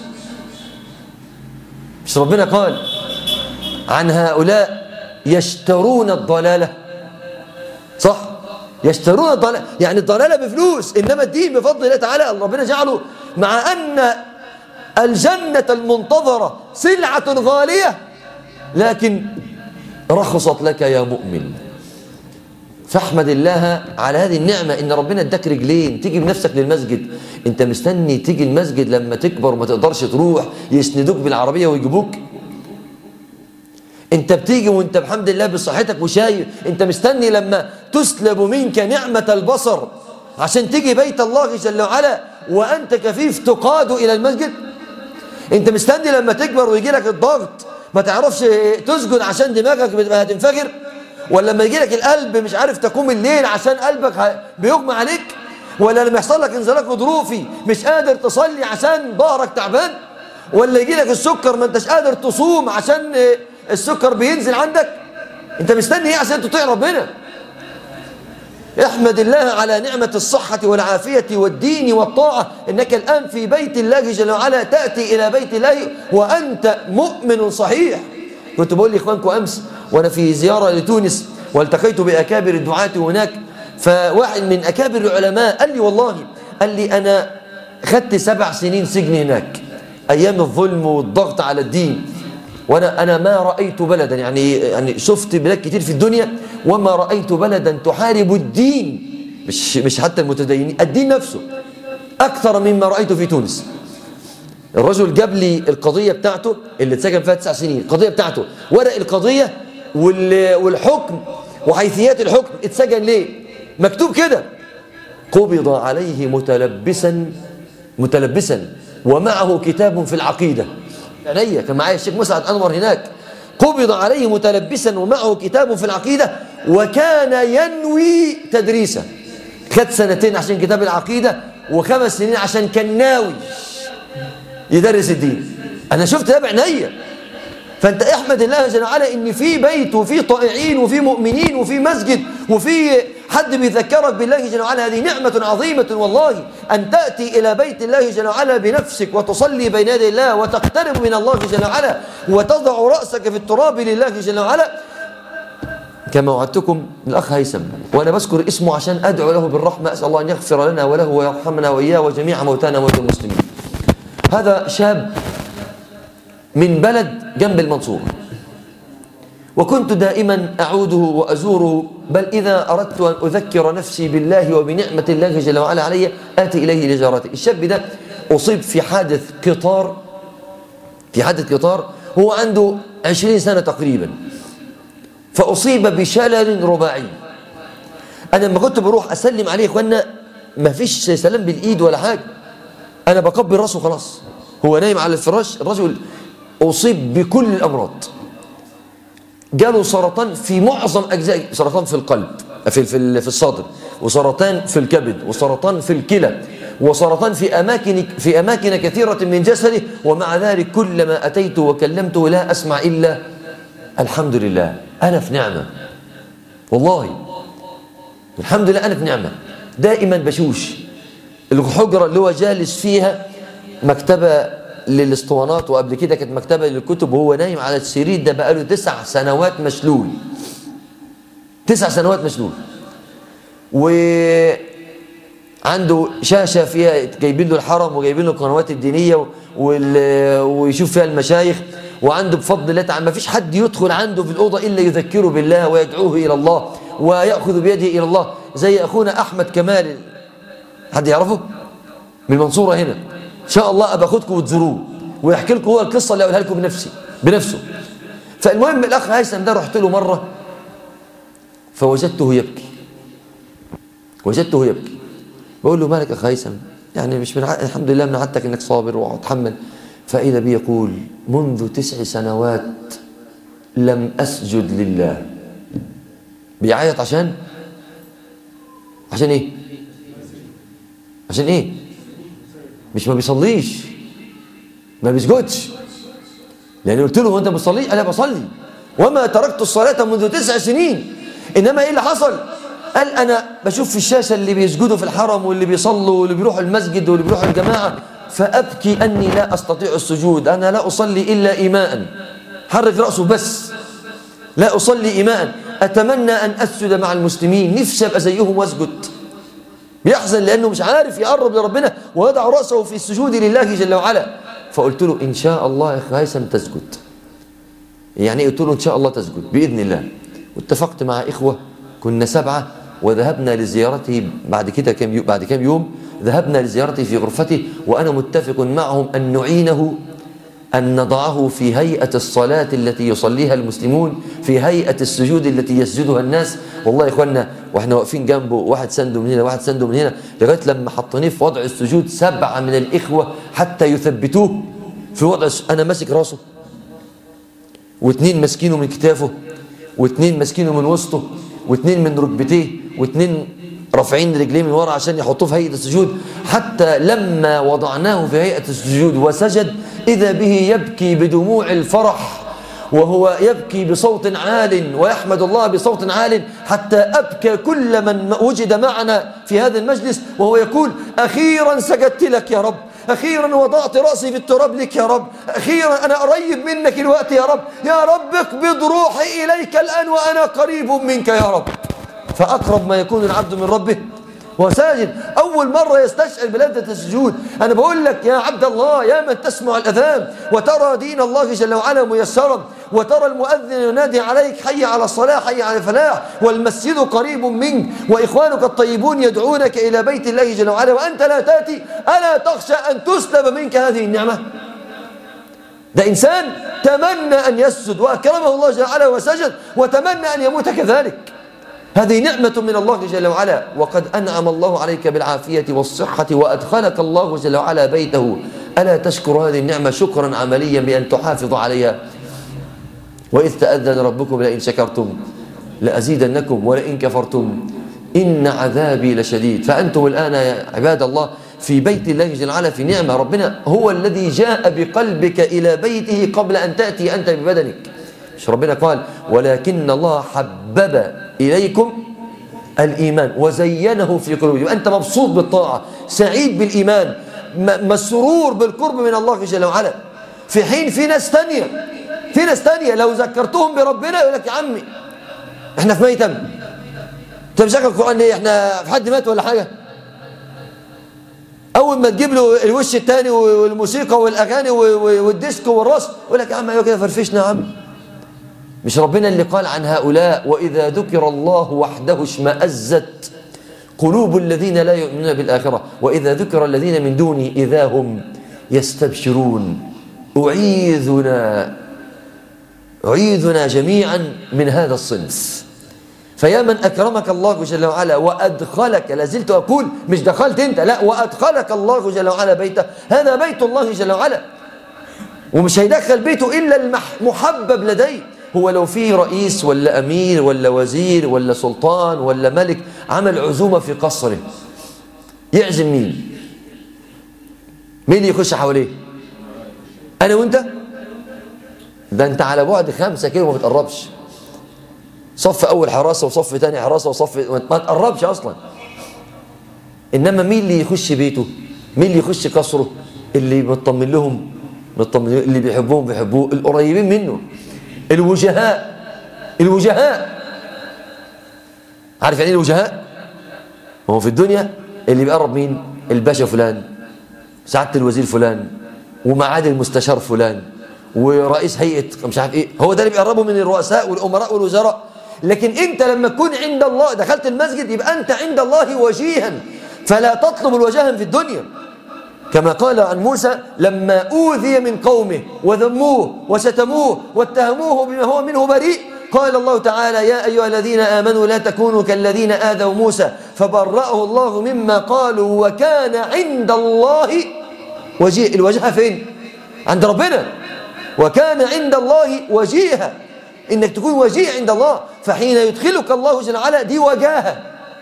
مش ربنا قال عن هؤلاء يشترون الضلاله صح يشترون الضلالة يعني الضلالة بفلوس إنما الدين بفضل الله تعالى ربنا جعله مع أن الجنة المنتظرة سلعة غالية لكن رخصت لك يا مؤمن فاحمد الله على هذه النعمة إن ربنا اداك رجلين تيجي بنفسك للمسجد أنت مستني تيجي المسجد لما تكبر وما تقدرش تروح يسندوك بالعربية ويجيبوك انت بتيجي وانت بحمد الله بصحتك وشايف انت مستني لما تسلب منك نعمة البصر عشان تيجي بيت الله جل وعلا وانت كفيف تقاد الى المسجد انت مستني لما تكبر ويجي لك الضغط ما تعرفش تسجد عشان دماغك بتبقى هتنفجر ولا لما يجي لك القلب مش عارف تقوم الليل عشان قلبك بيغمى عليك ولا لما يحصل لك انزلاق غضروفي مش قادر تصلي عشان ظهرك تعبان ولا يجي لك السكر ما انتش قادر تصوم عشان السكر بينزل عندك انت مستني ايه عشان تطيع ربنا احمد الله على نعمة الصحة والعافية والدين والطاعة انك الان في بيت الله جل وعلا تأتي الى بيت الله وانت مؤمن صحيح كنت بقول لاخوانكم امس وانا في زيارة لتونس والتقيت باكابر الدعاة هناك فواحد من اكابر العلماء قال لي والله قال لي انا خدت سبع سنين سجن هناك ايام الظلم والضغط على الدين وانا انا ما رايت بلدا يعني يعني شفت بلاد كتير في الدنيا وما رايت بلدا تحارب الدين مش مش حتى المتدينين الدين نفسه اكثر مما رايته في تونس الرجل جاب لي القضيه بتاعته اللي اتسجن فيها تسع سنين القضيه بتاعته ورق القضيه والحكم وحيثيات الحكم اتسجن ليه مكتوب كده قبض عليه متلبسا متلبسا ومعه كتاب في العقيده عينيا كان معايا الشيخ مسعد انور هناك قبض عليه متلبسا ومعه كتاب في العقيده وكان ينوي تدريسه خد سنتين عشان كتاب العقيده وخمس سنين عشان كان ناوي يدرس الدين انا شفت ده بعينيا فانت احمد الله جل وعلا ان في بيت وفي طائعين وفي مؤمنين وفي مسجد وفي حد بيذكرك بالله جل وعلا هذه نعمة عظيمة والله أن تأتي إلى بيت الله جل وعلا بنفسك وتصلي بين يدي الله وتقترب من الله جل وعلا وتضع رأسك في التراب لله جل وعلا كما وعدتكم الأخ هيثم وأنا بذكر اسمه عشان أدعو له بالرحمة أسأل الله أن يغفر لنا وله ويرحمنا وإياه وجميع موتانا وموتى المسلمين هذا شاب من بلد جنب المنصورة وكنت دائما أعوده وأزوره بل إذا أردت أن أذكر نفسي بالله وبنعمة الله جل وعلا علي آتي إليه لجارتي الشاب ده أصيب في حادث قطار في حادث قطار هو عنده عشرين سنة تقريبا فأصيب بشلل رباعي أنا لما كنت بروح أسلم عليه إخوانا ما فيش سلام بالإيد ولا حاجة أنا بقبل راسه خلاص هو نايم على الفراش الرجل أصيب بكل الأمراض جاله سرطان في معظم أجزاء سرطان في القلب في في في الصدر وسرطان في الكبد وسرطان في الكلى وسرطان في أماكن في أماكن كثيرة من جسده ومع ذلك كلما أتيت وكلمته لا أسمع إلا الحمد لله أنا في نعمة والله الحمد لله أنا في نعمة دائما بشوش الحجرة اللي هو جالس فيها مكتبة للاسطوانات وقبل كده كانت مكتبة للكتب وهو نايم على السرير ده بقاله تسع سنوات مشلول تسع سنوات مشلول وعنده شاشة فيها جايبين له الحرم وجايبين له القنوات الدينية ويشوف فيها المشايخ وعنده بفضل الله تعالى ما فيش حد يدخل عنده في الأوضة إلا يذكره بالله ويدعوه إلى الله ويأخذ بيده إلى الله زي أخونا أحمد كمال حد يعرفه من المنصورة هنا إن شاء الله أبقى أخذكم وتزوروه ويحكي لكم هو القصة اللي أقولها لكم بنفسي بنفسه فالمهم الأخ هيثم ده رحت له مرة فوجدته يبكي وجدته يبكي بقول له مالك أخ هيثم يعني مش من ع... الحمد لله من عادتك انك صابر وتحمل فإذا بي يقول منذ تسع سنوات لم أسجد لله بيعيط عشان عشان ايه عشان ايه مش ما بيصليش ما بيسجدش لان قلت له هو انت بتصلي انا بصلي وما تركت الصلاه منذ تسع سنين انما ايه اللي حصل قال انا بشوف في الشاشه اللي بيسجدوا في الحرم واللي بيصلوا واللي بيروحوا المسجد واللي بيروحوا الجماعه فابكي اني لا استطيع السجود انا لا اصلي الا ايماء حرك راسه بس لا اصلي ايماء اتمنى ان اسجد مع المسلمين نفسي ابقى زيهم واسجد بيحزن لانه مش عارف يقرب لربنا ويضع راسه في السجود لله جل وعلا فقلت له ان شاء الله يا اخي هيثم تسجد يعني قلت له ان شاء الله تسجد باذن الله واتفقت مع اخوه كنا سبعه وذهبنا لزيارته بعد كده كم يوم بعد كم يوم ذهبنا لزيارته في غرفته وانا متفق معهم ان نعينه أن نضعه في هيئة الصلاة التي يصليها المسلمون في هيئة السجود التي يسجدها الناس والله يا إخوانا وإحنا واقفين جنبه واحد سنده من هنا واحد سنده من هنا لغاية لما حطيناه في وضع السجود سبعة من الإخوة حتى يثبتوه في وضع أنا ماسك راسه واثنين ماسكينه من كتافه واثنين ماسكينه من وسطه واثنين من ركبتيه واثنين رافعين رجليه من ورا عشان يحطوه في هيئة السجود حتى لما وضعناه في هيئة السجود وسجد إذا به يبكي بدموع الفرح وهو يبكي بصوت عال ويحمد الله بصوت عال حتى أبكى كل من وجد معنا في هذا المجلس وهو يقول أخيرا سجدت لك يا رب أخيرا وضعت رأسي في التراب لك يا رب أخيرا أنا قريب منك الوقت يا رب يا رب اقبض روحي إليك الآن وأنا قريب منك يا رب فأقرب ما يكون العبد من ربه وساجد أول مرة يستشعر بلذة السجود أنا بقول لك يا عبد الله يا من تسمع الأذان وترى دين الله جل وعلا ميسرا وترى المؤذن ينادي عليك حي على الصلاة حي على الفلاح والمسجد قريب منك وإخوانك الطيبون يدعونك إلى بيت الله جل وعلا وأنت لا تأتي ألا تخشى أن تسلب منك هذه النعمة ده إنسان تمنى أن يسجد وأكرمه الله جل وعلا وسجد وتمنى أن يموت كذلك هذه نعمة من الله جل وعلا وقد أنعم الله عليك بالعافية والصحة وأدخلك الله جل وعلا بيته ألا تشكر هذه النعمة شكرا عمليا بأن تحافظ عليها وإذ تأذن ربكم لئن شكرتم لأزيدنكم ولئن كفرتم إن عذابي لشديد فأنتم الآن يا عباد الله في بيت الله جل وعلا في نعمة ربنا هو الذي جاء بقلبك إلى بيته قبل أن تأتي أنت ببدنك مش ربنا قال ولكن الله حبب إليكم الإيمان وزينه في قلوبكم أنت مبسوط بالطاعة سعيد بالإيمان مسرور بالقرب من الله جل وعلا في حين في ناس تانية في ناس تانية لو ذكرتهم بربنا يقول لك يا عمي احنا في ميتم انت مشغل القرآن ليه احنا في حد مات ولا حاجة اول ما تجيب له الوش الثاني والموسيقى والاغاني والديسكو والرقص يقول لك يا عم ايوه كده فرفشنا يا عم مش ربنا اللي قال عن هؤلاء وإذا ذكر الله وحده اشمأزت قلوب الذين لا يؤمنون بالآخرة وإذا ذكر الذين من دوني إذا هم يستبشرون أعيذنا أعيذنا جميعا من هذا الصنف فيا من أكرمك الله جل وعلا وأدخلك لازلت أقول مش دخلت أنت لا وأدخلك الله جل وعلا بيته هذا بيت الله جل وعلا ومش هيدخل بيته إلا المحبب لديه هو لو في رئيس ولا أمير ولا وزير ولا سلطان ولا ملك عمل عزومة في قصره يعزم مين مين اللي يخش حواليه أنا وأنت ده أنت على بعد خمسة كيلو ما بتقربش صف اول حراسه وصف ثاني حراسه وصف ما تقربش اصلا انما مين اللي يخش بيته مين اللي يخش قصره اللي مطمن لهم مطمن اللي بيحبوهم بيحبوه القريبين منه الوجهاء الوجهاء عارف يعني ايه الوجهاء هو في الدنيا اللي بيقرب مين الباشا فلان سعاده الوزير فلان ومعاد المستشار فلان ورئيس هيئه مش عارف ايه هو ده اللي بيقربه من الرؤساء والامراء والوزراء لكن انت لما تكون عند الله دخلت المسجد يبقى انت عند الله وجيها فلا تطلب الوجاهه في الدنيا كما قال عن موسى لما أوذي من قومه وذموه وشتموه واتهموه بما هو منه بريء قال الله تعالى يا أيها الذين آمنوا لا تكونوا كالذين آذوا موسى فبرأه الله مما قالوا وكان عند الله وجيه الوجهة فين عند ربنا وكان عند الله وجيها إنك تكون وجيه عند الله فحين يدخلك الله جل وعلا دي وجاهة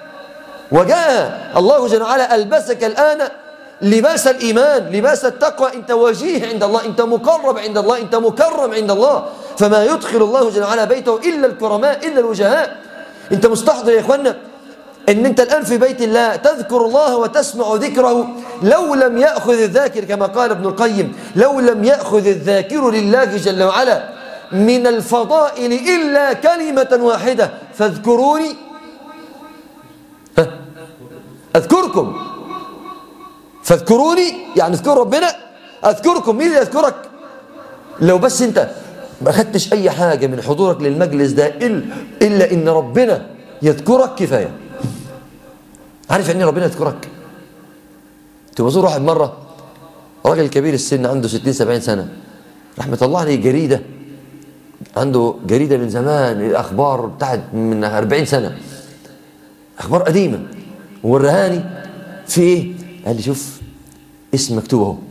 وجاهة الله جل وعلا ألبسك الآن لباس الإيمان لباس التقوى أنت وجيه عند الله أنت مقرب عند الله أنت مكرم عند الله فما يدخل الله جل وعلا بيته إلا الكرماء إلا الوجهاء أنت مستحضر يا إخوانا أن أنت الآن في بيت الله تذكر الله وتسمع ذكره لو لم يأخذ الذاكر كما قال ابن القيم لو لم يأخذ الذاكر لله جل وعلا من الفضائل إلا كلمة واحدة فاذكروني أذكركم فاذكروني يعني اذكر ربنا أذكركم مين اللي يذكرك لو بس أنت ما أخدتش أي حاجة من حضورك للمجلس ده إلا, إلا إن ربنا يذكرك كفاية عارف يعني ربنا يذكرك تبقى زور واحد مرة راجل كبير السن عنده 60 70 سنة رحمة الله عليه جريدة عنده جريدة من زمان الأخبار بتاعت من 40 سنة أخبار قديمة والرهاني في إيه؟ قال لي شوف اسم مكتوب اهو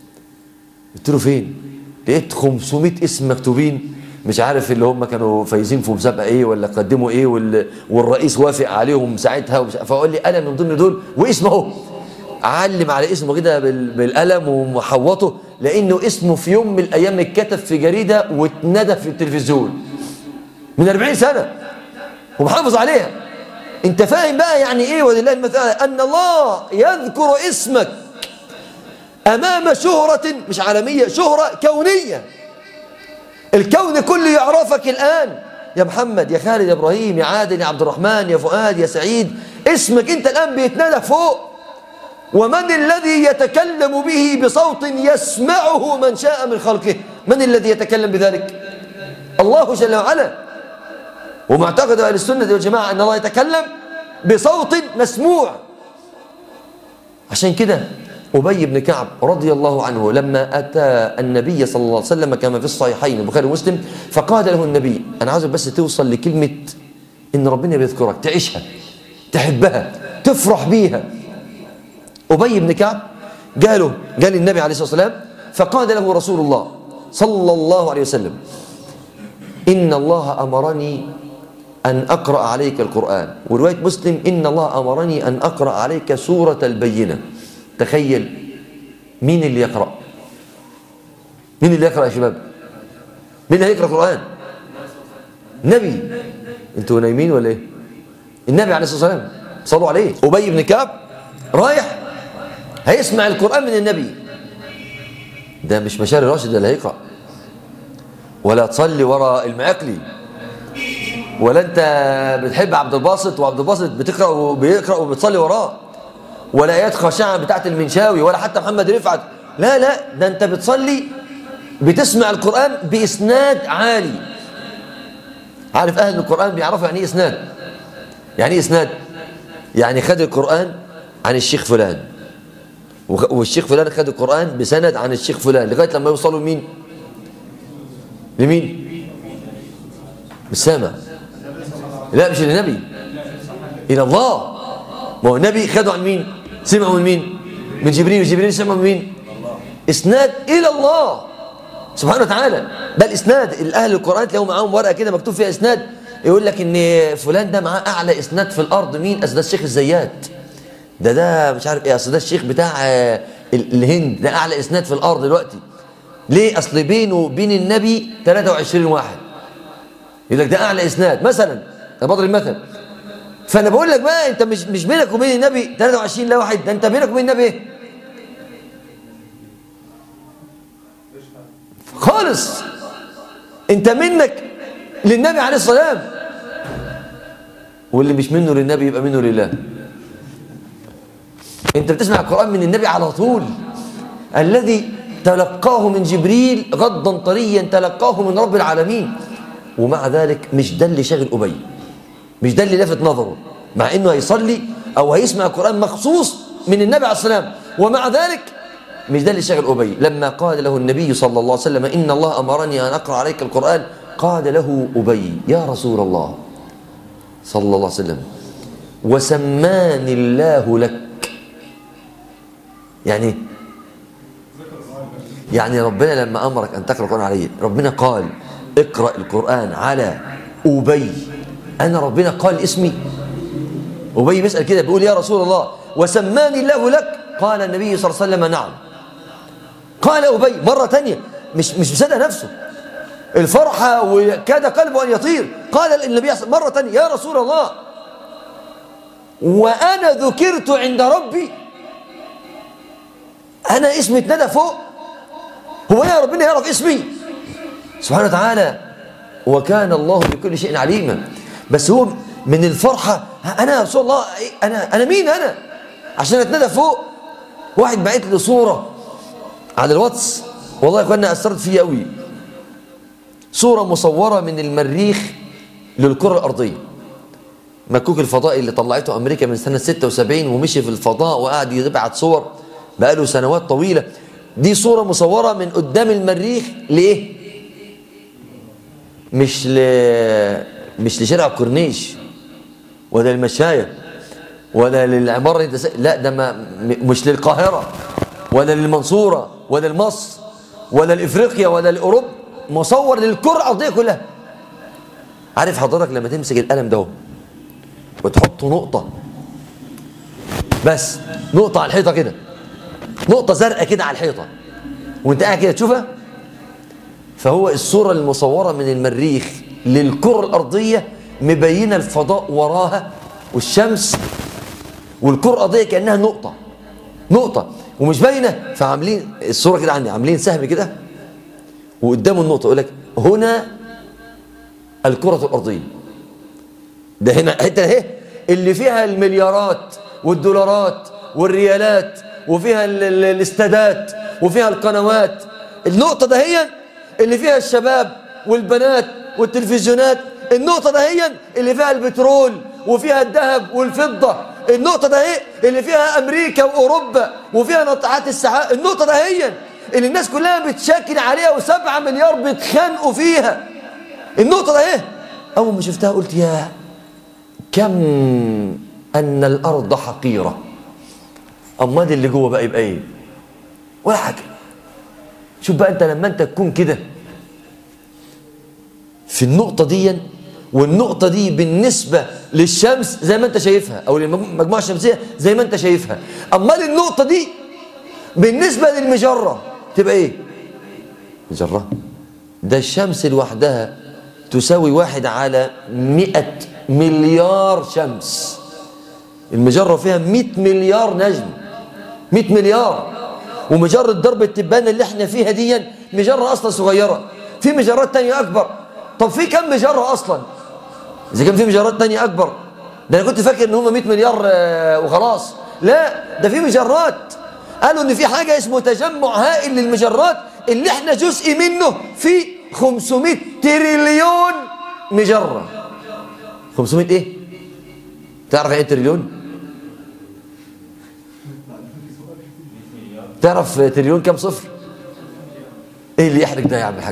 قلت له فين؟ لقيت 500 اسم مكتوبين مش عارف اللي هم كانوا فايزين في مسابقه ايه ولا قدموا ايه والرئيس وافق عليهم ساعتها فقال لي قلم من ضمن دول واسمه اهو علم على اسمه كده بالقلم ومحوطه لانه اسمه في يوم من الايام اتكتب في جريده واتندى في التلفزيون من 40 سنه ومحافظ عليها انت فاهم بقى يعني ايه ولله المثال ان الله يذكر اسمك امام شهرة مش عالمية شهرة كونية الكون كله يعرفك الان يا محمد يا خالد يا ابراهيم يا عادل يا عبد الرحمن يا فؤاد يا سعيد اسمك انت الان بيتنادى فوق ومن الذي يتكلم به بصوت يسمعه من شاء من خلقه من الذي يتكلم بذلك الله جل وعلا ومعتقد اهل السنه والجماعه ان الله يتكلم بصوت مسموع عشان كده أبي بن كعب رضي الله عنه لما أتى النبي صلى الله عليه وسلم كما في الصحيحين البخاري ومسلم فقال له النبي أنا عاوزك بس توصل لكلمة إن ربنا بيذكرك تعيشها تحبها تفرح بيها أبي بن كعب قاله قال النبي عليه الصلاة والسلام فقال له رسول الله صلى الله عليه وسلم إن الله أمرني أن أقرأ عليك القرآن ورواية مسلم إن الله أمرني أن أقرأ عليك سورة البينة تخيل مين اللي يقرأ مين اللي يقرأ يا شباب مين اللي هيقرأ القرآن نبي انتوا نايمين ولا ايه النبي عليه الصلاة والسلام صلوا عليه أبي بن كعب رايح هيسمع القرآن من النبي ده مش مشاري راشد اللي هيقرأ ولا تصلي ورا المعقلي ولا انت بتحب عبد الباسط وعبد الباسط بتقرا وبيقرا وبتصلي وراه ولا ايات خاشعه بتاعت المنشاوي ولا حتى محمد رفعت لا لا ده انت بتصلي بتسمع القران باسناد عالي عارف اهل القران بيعرفوا يعني ايه اسناد يعني ايه اسناد يعني خد القران عن الشيخ فلان والشيخ فلان خد القران بسند عن الشيخ فلان لغايه لما يوصلوا لمين لمين بالسامع لا مش للنبي إلى الله ما هو النبي خدوا عن مين سمعوا من مين من جبريل وجبريل سمعوا من مين إسناد إلى الله سبحانه وتعالى ده الإسناد الأهل القرآن تلاقوا معاهم ورقة كده مكتوب فيها إسناد يقول لك إن فلان ده معاه أعلى إسناد في الأرض مين أصل ده الشيخ الزيات ده ده مش عارف إيه أصل ده الشيخ بتاع الهند ده أعلى إسناد في الأرض دلوقتي ليه أصل بينه وبين النبي 23 واحد يقول لك ده اعلى اسناد مثلا انا بضرب مثل فانا بقول لك بقى انت مش مش بينك وبين النبي 23 لا واحد ده انت بينك وبين النبي ايه خالص انت منك للنبي عليه السلام واللي مش منه للنبي يبقى منه لله انت بتسمع القرآن من النبي على طول الذي تلقاه من جبريل غضا طريا تلقاه من رب العالمين ومع ذلك مش ده اللي شاغل أبي مش ده اللي لفت نظره مع انه هيصلي او هيسمع القرآن مخصوص من النبي عليه السلام ومع ذلك مش ده اللي شاغل أبي لما قال له النبي صلى الله عليه وسلم إن الله أمرني أن أقرأ عليك القرآن قال له أبي يا رسول الله صلى الله عليه وسلم وسماني الله لك يعني يعني ربنا لما أمرك أن تقرأ القرآن عليه ربنا قال اقرأ القرآن على أبي أنا ربنا قال اسمي أبي بيسأل كده بيقول يا رسول الله وسماني الله لك قال النبي صلى الله عليه وسلم نعم قال أبي مرة تانية مش مش مصدق نفسه الفرحة وكاد قلبه أن يطير قال النبي مرة تانية يا رسول الله وأنا ذكرت عند ربي أنا اسمي اتندى فوق هو يا ربنا يعرف اسمي سبحانه وتعالى وكان الله بكل شيء عليما بس هو من الفرحة أنا يا رسول الله أنا أنا مين أنا عشان اتندى فوق واحد بعت لي صورة على الواتس والله يا اخوانا أثرت فيا قوي صورة مصورة من المريخ للكرة الأرضية مكوك الفضائي اللي طلعته أمريكا من سنة 76 ومشي في الفضاء وقعد يبعت صور بقاله سنوات طويلة دي صورة مصورة من قدام المريخ لإيه؟ مش ل... مش لشارع الكورنيش ولا للمشاية ولا للعمارة اللي تس... لا ده ما... مش للقاهرة ولا للمنصورة ولا لمصر ولا لإفريقيا ولا لأوروبا مصور للكرة الأرضية كلها عارف حضرتك لما تمسك القلم ده وتحط نقطة بس نقطة على الحيطة كده نقطة زرقاء كده على الحيطة وانت قاعد كده تشوفها فهو الصورة المصورة من المريخ للكرة الأرضية مبينة الفضاء وراها والشمس والكرة الأرضية كأنها نقطة نقطة ومش باينة فعاملين الصورة كده عندي عاملين سهم كده وقدامه النقطة يقول لك هنا الكرة الأرضية ده هنا حتة اهي اللي فيها المليارات والدولارات والريالات وفيها ال- ال- الاستادات وفيها القنوات النقطة ده هي اللي فيها الشباب والبنات والتلفزيونات النقطة ده هي اللي فيها البترول وفيها الذهب والفضة النقطة ده هي اللي فيها أمريكا وأوروبا وفيها ناطحات السحاب النقطة ده هي اللي الناس كلها بتشكل عليها وسبعة مليار بيتخانقوا فيها النقطة ده ايه أول ما شفتها قلت يا كم أن الأرض حقيرة أمال اللي جوه بقى يبقى إيه ولا حاجة شوف بقى أنت لما أنت تكون كده في النقطة دي والنقطة دي بالنسبة للشمس زي ما أنت شايفها أو للمجموعة الشمسية زي ما أنت شايفها أمال النقطة دي بالنسبة للمجرة تبقى إيه مجرة ده الشمس لوحدها تساوي واحد على مئة مليار شمس المجرة فيها مئة مليار نجم مئة مليار ومجرة درب التبانة اللي احنا فيها دي مجرة أصلا صغيرة في مجرات تانية أكبر طب في كم مجرة أصلا إذا كان في مجرات تانية أكبر ده أنا كنت فاكر إن هم 100 مليار آه، وخلاص لا ده في مجرات قالوا إن في حاجة اسمه تجمع هائل للمجرات اللي احنا جزء منه في 500 تريليون مجرة 500 ايه؟ تعرف يعني ايه تريليون؟ تعرف تريليون كم صفر؟ ايه اللي يحرق ده يا عم الحاج؟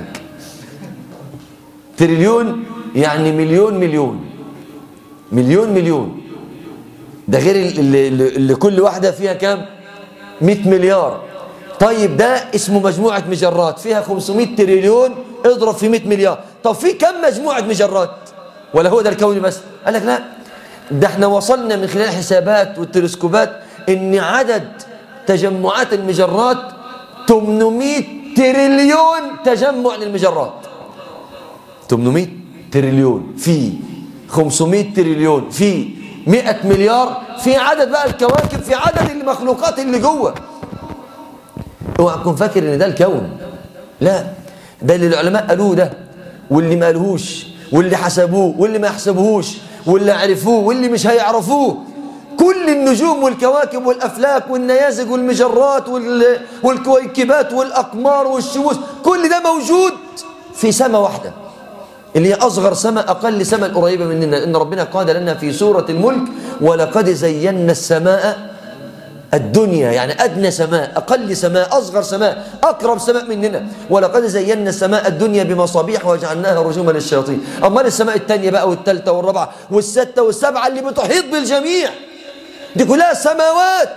تريليون يعني مليون مليون مليون مليون ده غير اللي, اللي, اللي كل واحدة فيها كام 100 مليار طيب ده اسمه مجموعة مجرات فيها 500 تريليون اضرب في 100 مليار طب في كم مجموعة مجرات ولا هو ده الكون بس قال لك لا ده احنا وصلنا من خلال الحسابات والتلسكوبات ان عدد تجمعات المجرات 800 تريليون تجمع للمجرات 800 تريليون في 500 تريليون في 100 مليار في عدد بقى الكواكب في عدد المخلوقات اللي جوه اوعى تكون فاكر ان ده الكون لا ده اللي العلماء قالوه ده واللي ما قالوهوش واللي حسبوه واللي ما يحسبوهوش واللي عرفوه واللي مش هيعرفوه كل النجوم والكواكب والافلاك والنيازك والمجرات وال- والكويكبات والاقمار والشموس كل ده موجود في سماء واحده اللي هي أصغر سماء أقل سماء قريبة مننا إن ربنا قال لنا في سورة الملك ولقد زينا السماء الدنيا يعني أدنى سماء أقل سماء أصغر سماء أقرب سماء مننا ولقد زينا السماء الدنيا بمصابيح وجعلناها رجوما للشياطين أمال السماء الثانية بقى والثالثة والرابعة والستة والسبعة اللي بتحيط بالجميع دي كلها سماوات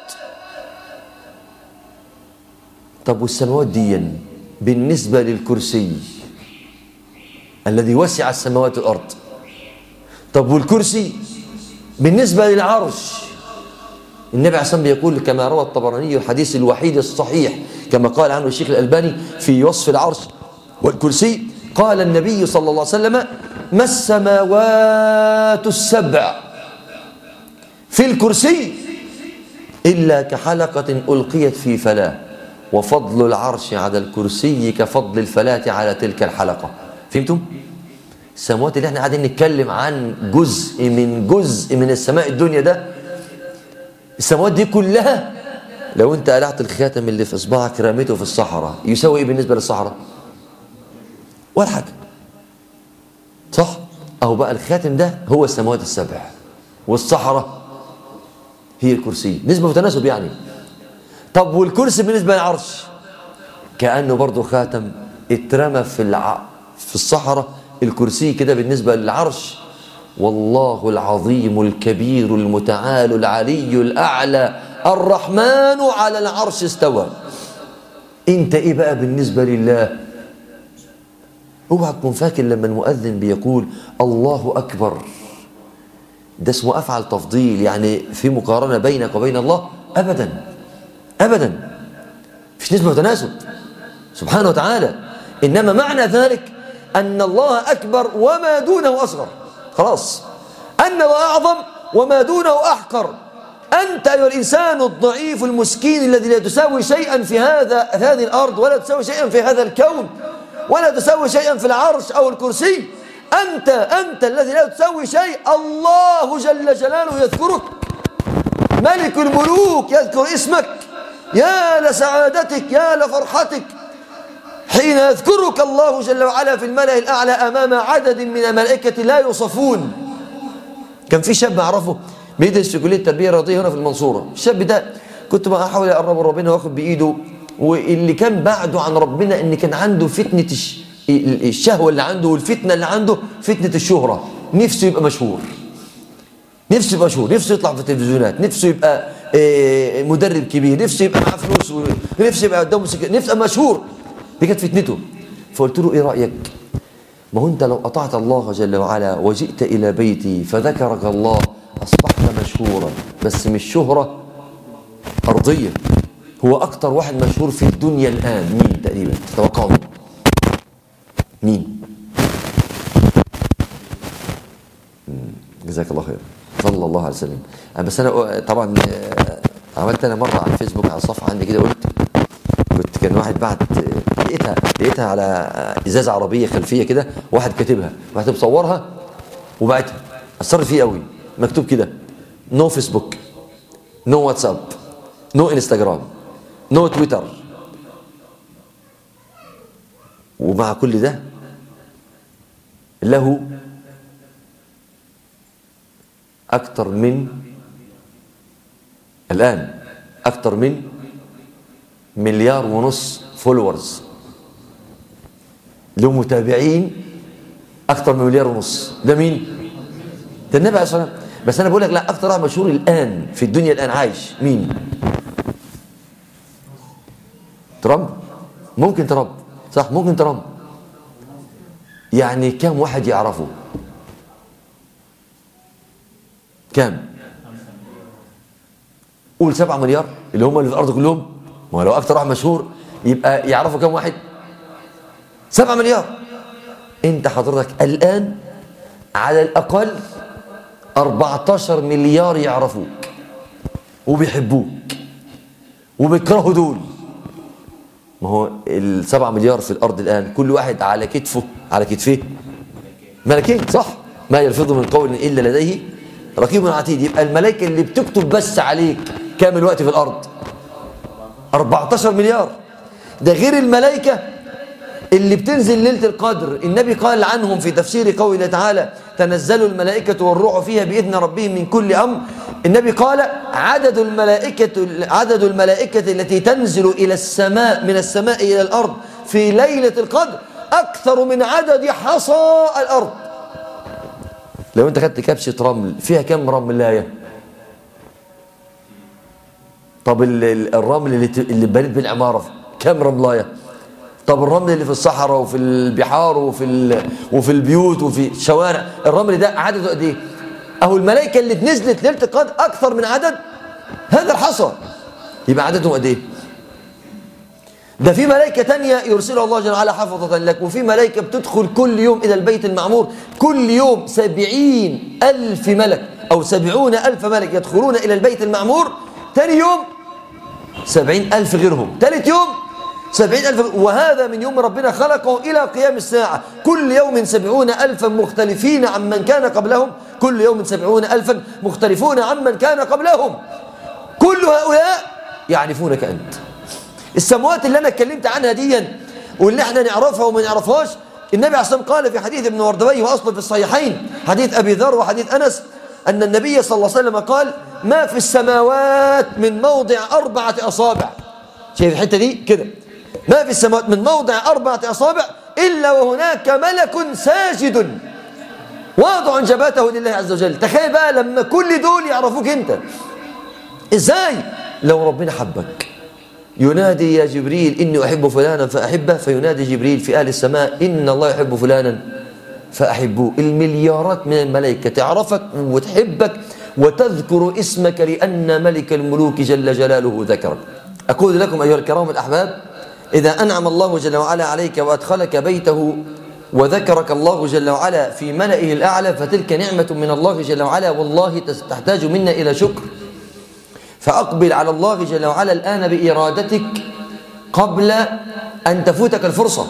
طب والسماوات دي بالنسبة للكرسي الذي وسع السماوات والأرض طب والكرسي بالنسبة للعرش النبي عليه الصلاة والسلام بيقول كما روى الطبراني الحديث الوحيد الصحيح كما قال عنه الشيخ الألباني في وصف العرش والكرسي قال النبي صلى الله عليه وسلم ما السماوات السبع في الكرسي إلا كحلقة ألقيت في فلاة وفضل العرش على الكرسي كفضل الفلاة على تلك الحلقة فهمتم؟ السماوات اللي احنا قاعدين نتكلم عن جزء من جزء من السماء الدنيا ده السماوات دي كلها لو انت قلعت الخاتم اللي في اصبعك رميته في الصحراء يساوي ايه بالنسبه للصحراء؟ ولا حاجه صح؟ اهو بقى الخاتم ده هو السماوات السبع والصحراء هي الكرسي نسبه وتناسب يعني طب والكرسي بالنسبه للعرش كانه برضه خاتم اترمى في الع... في الصحراء الكرسي كده بالنسبه للعرش والله العظيم الكبير المتعال العلي الاعلى الرحمن على العرش استوى انت ايه بقى بالنسبه لله اوعى تكون فاكر لما المؤذن بيقول الله اكبر ده اسمه افعل تفضيل يعني في مقارنه بينك وبين الله ابدا ابدا مفيش نسبه وتناسب سبحانه وتعالى انما معنى ذلك ان الله اكبر وما دونه اصغر خلاص ان الله اعظم وما دونه احقر انت ايها الانسان الضعيف المسكين الذي لا تساوي شيئا في هذا في هذه الارض ولا تساوي شيئا في هذا الكون ولا تساوي شيئا في العرش او الكرسي انت انت الذي لا تساوي شيء الله جل جلاله يذكرك ملك الملوك يذكر اسمك يا لسعادتك يا لفرحتك حين يذكرك الله جل وعلا في الملأ الأعلى أمام عدد من الملائكة لا يوصفون كان في شاب أعرفه بيدرس في كلية التربية الرياضية هنا في المنصورة الشاب ده كنت بقى أحاول أقرب ربنا وآخد بإيده واللي كان بعده عن ربنا إن كان عنده فتنة الش- الشهوة اللي عنده والفتنة اللي عنده فتنة الشهرة نفسه يبقى مشهور نفسه يبقى مشهور نفسه يطلع في التلفزيونات نفسه يبقى آه، مدرب كبير نفسه يبقى معاه فلوس و- نفسه يبقى قدامه سك... نفسه يبقى مشهور دي كانت فتنته فقلت له ايه رايك ما هو انت لو اطعت الله جل وعلا وجئت الى بيتي فذكرك الله اصبحت مشهورا بس مش شهره ارضيه هو اكتر واحد مشهور في الدنيا الان مين تقريبا تتوقعوا مين مين جزاك الله خير صلى الله عليه وسلم أنا بس انا طبعا آه، عملت انا مره على الفيسبوك على الصفحه عندي كده قلت كنت كان واحد بعت آه، لقيتها لقيتها على آه، ازازه عربيه خلفيه كده واحد كاتبها واحد مصورها وبعتها اثر فيه قوي مكتوب كده نو فيسبوك نو واتساب نو انستغرام نو تويتر ومع كل ده له أكثر من الآن أكثر من مليار ونص فولورز له متابعين أكثر من مليار ونص ده مين؟ ده النبي عليه الصلاة والسلام بس أنا بقول لك لا أكثر واحد مشهور الآن في الدنيا الآن عايش مين؟ ترامب ممكن ترامب صح ممكن ترامب يعني كم واحد يعرفه كام قول سبعة مليار اللي هم اللي في الأرض كلهم ما هو لو أكتر واحد مشهور يبقى يعرفوا كم واحد سبعة مليار انت حضرتك الآن على الأقل 14 مليار يعرفوك وبيحبوك وبيكرهوا دول ما هو السبعة مليار في الأرض الآن كل واحد على كتفه على كتفيه ملكين صح ما يلفظ من قول إلا لديه رقيب عتيد يبقى الملائكة اللي بتكتب بس عليك كام الوقت في الأرض 14 مليار ده غير الملائكة اللي بتنزل ليلة القدر النبي قال عنهم في تفسير قوله تعالى تنزل الملائكة والروح فيها بإذن ربهم من كل أمر النبي قال عدد الملائكة عدد الملائكة التي تنزل إلى السماء من السماء إلى الأرض في ليلة القدر أكثر من عدد حصى الأرض لو أنت خدت كبشة رمل فيها كم رملاية طب الرمل اللي اللي بنيت بالعمارة كم رملاية طب الرمل اللي في الصحراء وفي البحار وفي وفي البيوت وفي الشوارع الرمل ده عدده قد ايه اهو الملائكه اللي نزلت ليله القدر اكثر من عدد هذا الحصى يبقى عددهم قد ايه ده في ملائكة تانية يرسلها الله جل وعلا حفظة لك وفي ملائكة بتدخل كل يوم إلى البيت المعمور كل يوم سبعين ألف ملك أو سبعون ألف ملك يدخلون إلى البيت المعمور تاني يوم سبعين ألف غيرهم ثالث يوم سبعين ألف وهذا من يوم ربنا خلقه إلى قيام الساعة كل يوم سبعون ألفا مختلفين عن من كان قبلهم كل يوم سبعون ألفا مختلفون عن من كان قبلهم كل هؤلاء يعرفونك أنت السموات اللي أنا اتكلمت عنها دي واللي احنا نعرفها وما نعرفهاش النبي عليه الصلاة قال في حديث ابن وردوي وأصله في الصحيحين حديث أبي ذر وحديث أنس أن النبي صلى الله عليه وسلم قال ما في السماوات من موضع أربعة أصابع شايف الحتة دي كده ما في السماوات من موضع أربعة أصابع إلا وهناك ملك ساجد واضع جبهته لله عز وجل تخيل بقى لما كل دول يعرفوك أنت إزاي لو ربنا حبك ينادي يا جبريل إني أحب فلانا فأحبه فينادي جبريل في أهل السماء إن الله يحب فلانا فأحبوه المليارات من الملائكة تعرفك وتحبك وتذكر اسمك لأن ملك الملوك جل جلاله ذكرك أقول لكم أيها الكرام الأحباب إذا أنعم الله جل وعلا عليك وأدخلك بيته وذكرك الله جل وعلا في ملئه الأعلى فتلك نعمة من الله جل وعلا والله تحتاج منا إلى شكر فأقبل على الله جل وعلا الآن بإرادتك قبل أن تفوتك الفرصة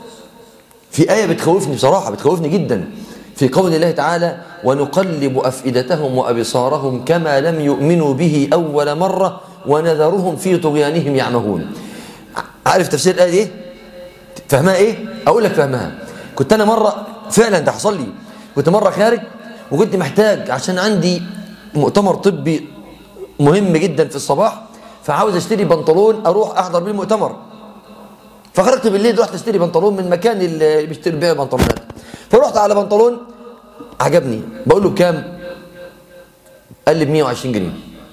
في آية بتخوفني بصراحة بتخوفني جدا في قول الله تعالى ونقلب أفئدتهم وأبصارهم كما لم يؤمنوا به أول مرة ونذرهم في طغيانهم يعمهون عارف تفسير الآية دي فهمها إيه؟ أقول لك فهمها كنت أنا مرة فعلا ده حصل لي كنت مرة خارج وكنت محتاج عشان عندي مؤتمر طبي مهم جدا في الصباح فعاوز اشتري بنطلون اروح احضر بيه المؤتمر فخرجت بالليل رحت اشتري بنطلون من المكان اللي بيشتري بيه بنطلونات فرحت على بنطلون عجبني بقول له بكام قال لي ب 120 جنيه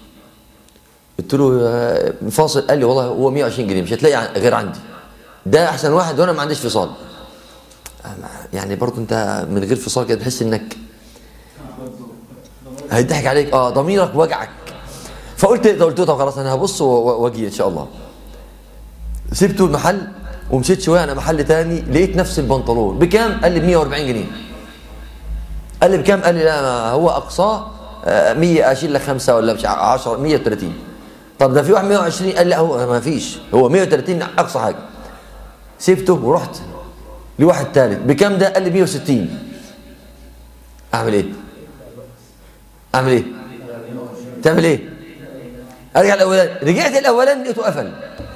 قلت له فاصل قال لي والله هو 120 جنيه مش هتلاقي غير عندي ده احسن واحد وانا ما عنديش فصال يعني برضه انت من غير فصال كده تحس انك هيضحك عليك اه ضميرك وجعك فقلت قلت له طب خلاص انا هبص واجي ان شاء الله سبته المحل ومشيت شويه على محل تاني لقيت نفس البنطلون بكام قال لي ب 140 جنيه قال لي بكام قال لي لا هو اقصاه 100 اشيل لك خمسه ولا مش 10 130 طب ده في واحد 120 قال لي هو ما فيش هو 130 اقصى حاجه سبته ورحت لواحد ثالث بكام ده قال لي 160 اعمل ايه اعمل ايه تعمل ايه ارجع الاولاني رجعت الاولاني لقيته قفل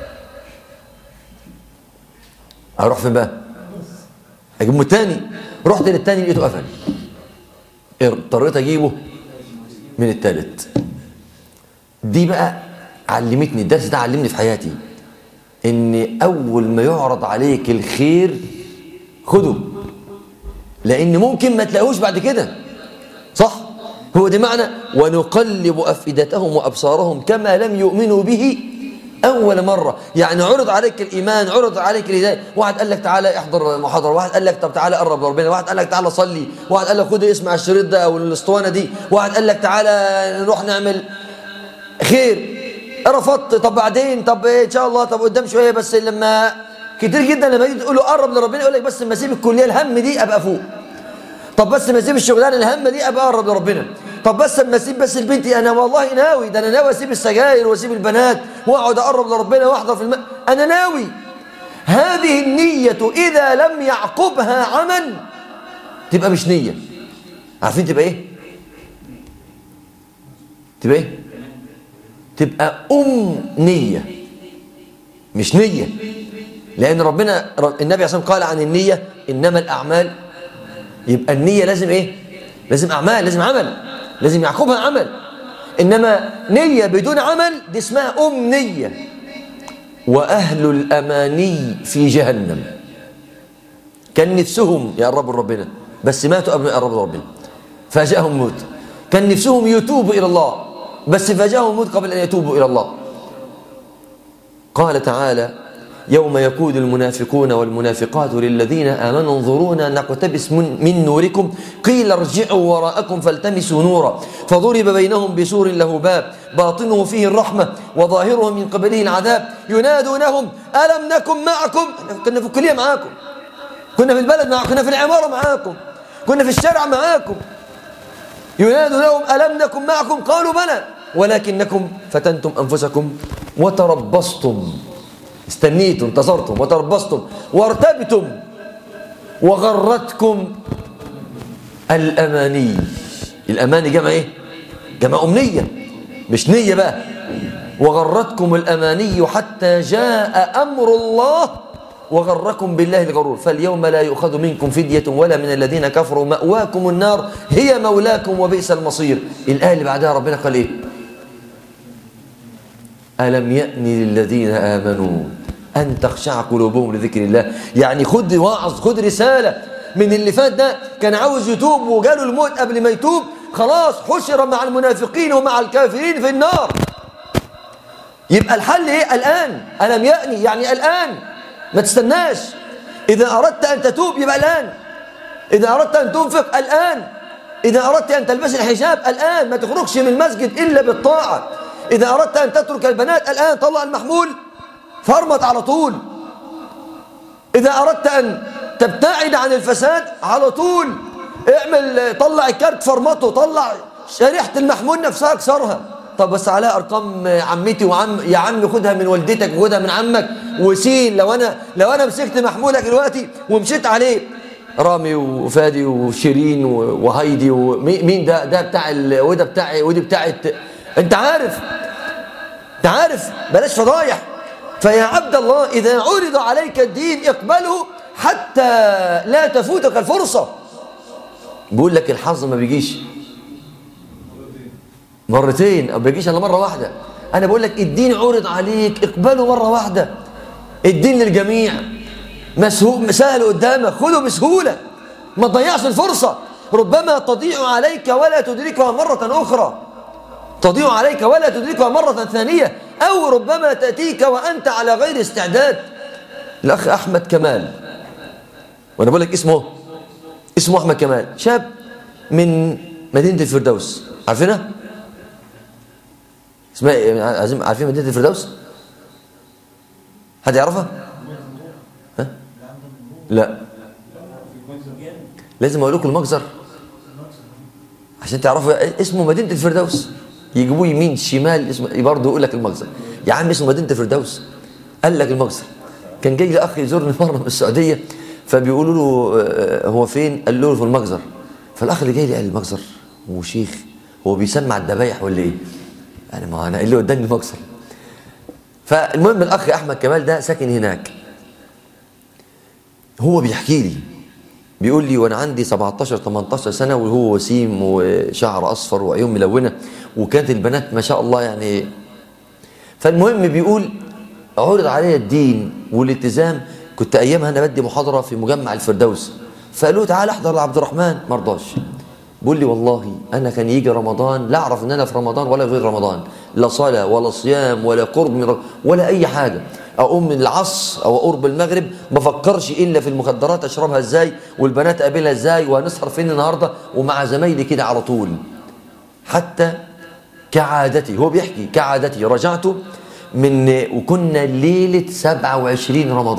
اروح فين بقى اجيب من الثاني رحت للثاني لقيته قفل اضطريت اجيبه من الثالث دي بقى علمتني الدرس ده علمني في حياتي ان اول ما يعرض عليك الخير خده لان ممكن ما تلاقوش بعد كده صح هو ده معنى ونقلب أفئدتهم وأبصارهم كما لم يؤمنوا به أول مرة يعني عرض عليك الإيمان عرض عليك الهداية واحد قال لك تعالى احضر محاضرة واحد قال لك طب تعالى قرب ربنا واحد قال لك تعالى صلي واحد قال لك خد اسمع الشريط ده أو الاسطوانة دي واحد قال لك تعالى نروح نعمل خير رفضت طب بعدين طب إن شاء الله طب قدام شوية بس لما كتير جدا لما يجي تقول له قرب لربنا يقول لك بس لما اسيب الكليه الهم دي ابقى فوق طب بس لما اسيب الشغلانه الهم دي ابقى اقرب لربنا طب بس لما اسيب بس البنت انا والله ناوي ده انا ناوي اسيب السجاير واسيب البنات واقعد اقرب لربنا واحضر في الماء انا ناوي هذه النية إذا لم يعقبها عمل تبقى مش نية عارفين تبقى إيه؟ تبقى إيه؟ تبقى أم نية مش نية لأن ربنا النبي عليه قال عن النية إنما الأعمال يبقى النية لازم إيه؟ لازم أعمال لازم عمل لازم يعقبها عمل إنما نية بدون عمل دي اسمها أم نية وأهل الأماني في جهنم كان نفسهم يقربوا ربنا بس ماتوا قبل ما يقربوا ربنا فاجأهم موت كان نفسهم يتوبوا إلى الله بس فاجأهم موت قبل أن يتوبوا إلى الله قال تعالى يوم يقول المنافقون والمنافقات للذين آمنوا انظرونا نقتبس من نوركم قيل ارجعوا وراءكم فالتمسوا نورا فضرب بينهم بسور له باب باطنه فيه الرحمة وظاهره من قبله العذاب ينادونهم ألم نكن معكم كنا في الكلية معاكم كنا في البلد معاكم كنا في العمارة معاكم كنا في الشارع معاكم ينادونهم ألم نكن معكم قالوا بلى ولكنكم فتنتم أنفسكم وتربصتم استنيتم انتصرتم وتربصتم وارتبتم وغرتكم الأماني الأماني جمع إيه؟ جمع أمنية مش نية بقى وغرتكم الأماني حتى جاء أمر الله وغركم بالله الغرور فاليوم لا يؤخذ منكم فدية ولا من الذين كفروا مأواكم النار هي مولاكم وبئس المصير الآية اللي بعدها ربنا قال إيه ألم يأن للذين آمنوا أن تخشع قلوبهم لذكر الله يعني خد واعظ خد رسالة من اللي فات ده كان عاوز يتوب وجاله الموت قبل ما يتوب خلاص حشر مع المنافقين ومع الكافرين في النار يبقى الحل ايه الآن ألم يأني يعني الآن ما تستناش إذا أردت أن تتوب يبقى الآن إذا أردت أن تنفق الآن إذا أردت أن تلبس الحجاب الآن ما تخرجش من المسجد إلا بالطاعة إذا أردت أن تترك البنات الآن طلع المحمول فرمت على طول إذا أردت أن تبتعد عن الفساد على طول اعمل طلع الكارت فرمته طلع شريحة المحمول نفسها اكسرها طب بس عليها ارقام عمتي وعم يا عم خدها من والدتك وخدها من عمك وسين لو انا لو انا مسكت محمولك دلوقتي ومشيت عليه رامي وفادي وشيرين وهايدي ومين ده ده بتاع وده بتاع ودي بتاعت انت عارف انت عارف بلاش فضايح فيا عبد الله إذا عرض عليك الدين اقبله حتى لا تفوتك الفرصة بيقول لك الحظ ما بيجيش مرتين أو بيجيش إلا مرة واحدة أنا بقول لك الدين عرض عليك اقبله مرة واحدة الدين للجميع مسهول سهل قدامك خده بسهولة ما تضيعش الفرصة ربما تضيع عليك ولا تدركها مرة أخرى تضيع عليك ولا تدركها مرة ثانية أو ربما تأتيك وأنت على غير استعداد الأخ أحمد كمال وأنا بقول لك اسمه اسمه أحمد كمال شاب من مدينة الفردوس عارفينها؟ اسمها إيه؟ عارفين مدينة الفردوس؟ حد يعرفها؟ ها؟ لا لازم أقول لكم المجزر عشان تعرفوا اسمه مدينة الفردوس يجيبوه يمين شمال اسمه برضه يقول لك المجزر يا عم اسمه مدينه الفردوس قال لك المجزر كان جاي لي اخ يزورني مره من السعوديه فبيقولوا له آه، هو فين قال له في المجزر فالاخ اللي جاي لي قال المجزر وشيخ هو بيسمع الذبايح ولا ايه يعني ما انا اللي قدامي المجزر فالمهم الاخ احمد كمال ده ساكن هناك هو بيحكي لي بيقول لي وانا عندي 17 18 سنه وهو وسيم وشعر اصفر وعيون ملونه وكانت البنات ما شاء الله يعني فالمهم بيقول عرض علي الدين والالتزام كنت ايامها انا بدي محاضره في مجمع الفردوس فقالوا تعالى احضر لعبد الرحمن ما رضاش بيقول لي والله انا كان يجي رمضان لا اعرف ان انا في رمضان ولا غير رمضان لا صلاه ولا صيام ولا قرب من ولا اي حاجه اقوم من العصر او قرب المغرب ما افكرش الا في المخدرات اشربها ازاي والبنات اقابلها ازاي وهنسهر فين النهارده ومع زمايلي كده على طول حتى كعادتي هو بيحكي كعادتي رجعت من وكنا ليلة 27 رمضان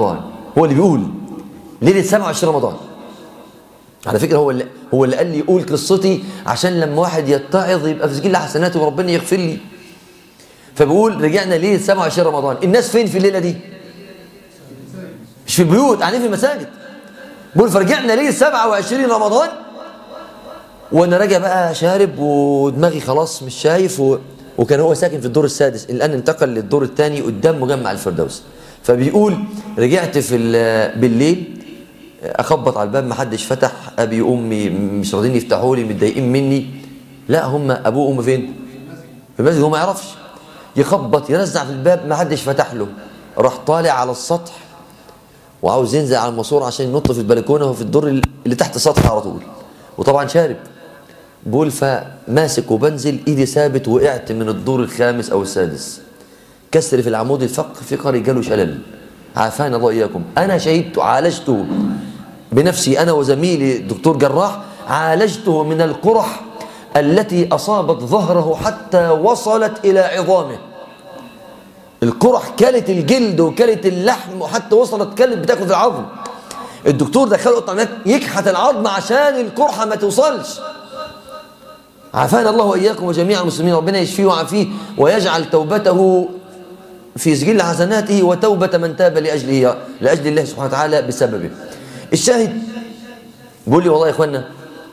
هو اللي بيقول ليله 27 رمضان على فكره هو اللي هو اللي قال لي قول قصتي عشان لما واحد يتعظ يبقى في سجل حسناته وربنا يغفر لي فبيقول رجعنا ليله 27 رمضان الناس فين في الليله دي مش في البيوت قاعدين في المساجد بيقول فرجعنا ليله 27 رمضان وانا راجع بقى شارب ودماغي خلاص مش شايف و... وكان هو ساكن في الدور السادس الان انتقل للدور الثاني قدام مجمع الفردوس فبيقول رجعت في بالليل اخبط على الباب ما حدش فتح ابي وامي مش راضيين يفتحوا لي متضايقين مني لا هم ابوه وامه فين في المسجد هو ما يعرفش يخبط يرزع في الباب ما حدش فتح له راح طالع على السطح وعاوز ينزل على الماسوره عشان ينط في البلكونه وفي الدور اللي تحت السطح على طول وطبعا شارب بقول فماسك وبنزل ايدي ثابت وقعت من الدور الخامس او السادس كسر في العمود الفق في قري جاله شلل عافانا الله اياكم انا شهدت عالجته بنفسي انا وزميلي الدكتور جراح عالجته من القرح التي اصابت ظهره حتى وصلت الى عظامه القرح كلت الجلد وكلت اللحم وحتى وصلت كلت بتاكل في العظم الدكتور دخله قطع يكحت العظم عشان القرحه ما توصلش عافانا الله واياكم وجميع المسلمين ربنا يشفيه ويعافيه ويجعل توبته في سجل حسناته وتوبة من تاب لأجله لأجل الله سبحانه وتعالى بسببه الشاهد بيقول لي والله يا اخوانا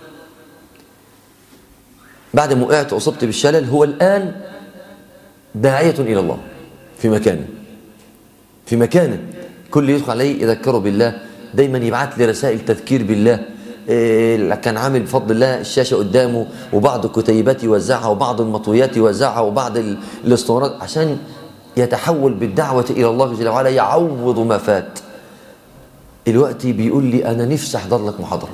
بعد ما وقعت وأصبت بالشلل هو الآن داعية إلى الله في مكانه في مكانه كل يدخل عليه يذكره بالله دايما يبعث لي رسائل تذكير بالله إيه كان عامل بفضل الله الشاشة قدامه وبعض الكتيبات يوزعها وبعض المطويات يوزعها وبعض الاسطوانات عشان يتحول بالدعوة إلى الله جل وعلا يعوض ما فات الوقت بيقول لي أنا نفسي أحضر لك محاضرة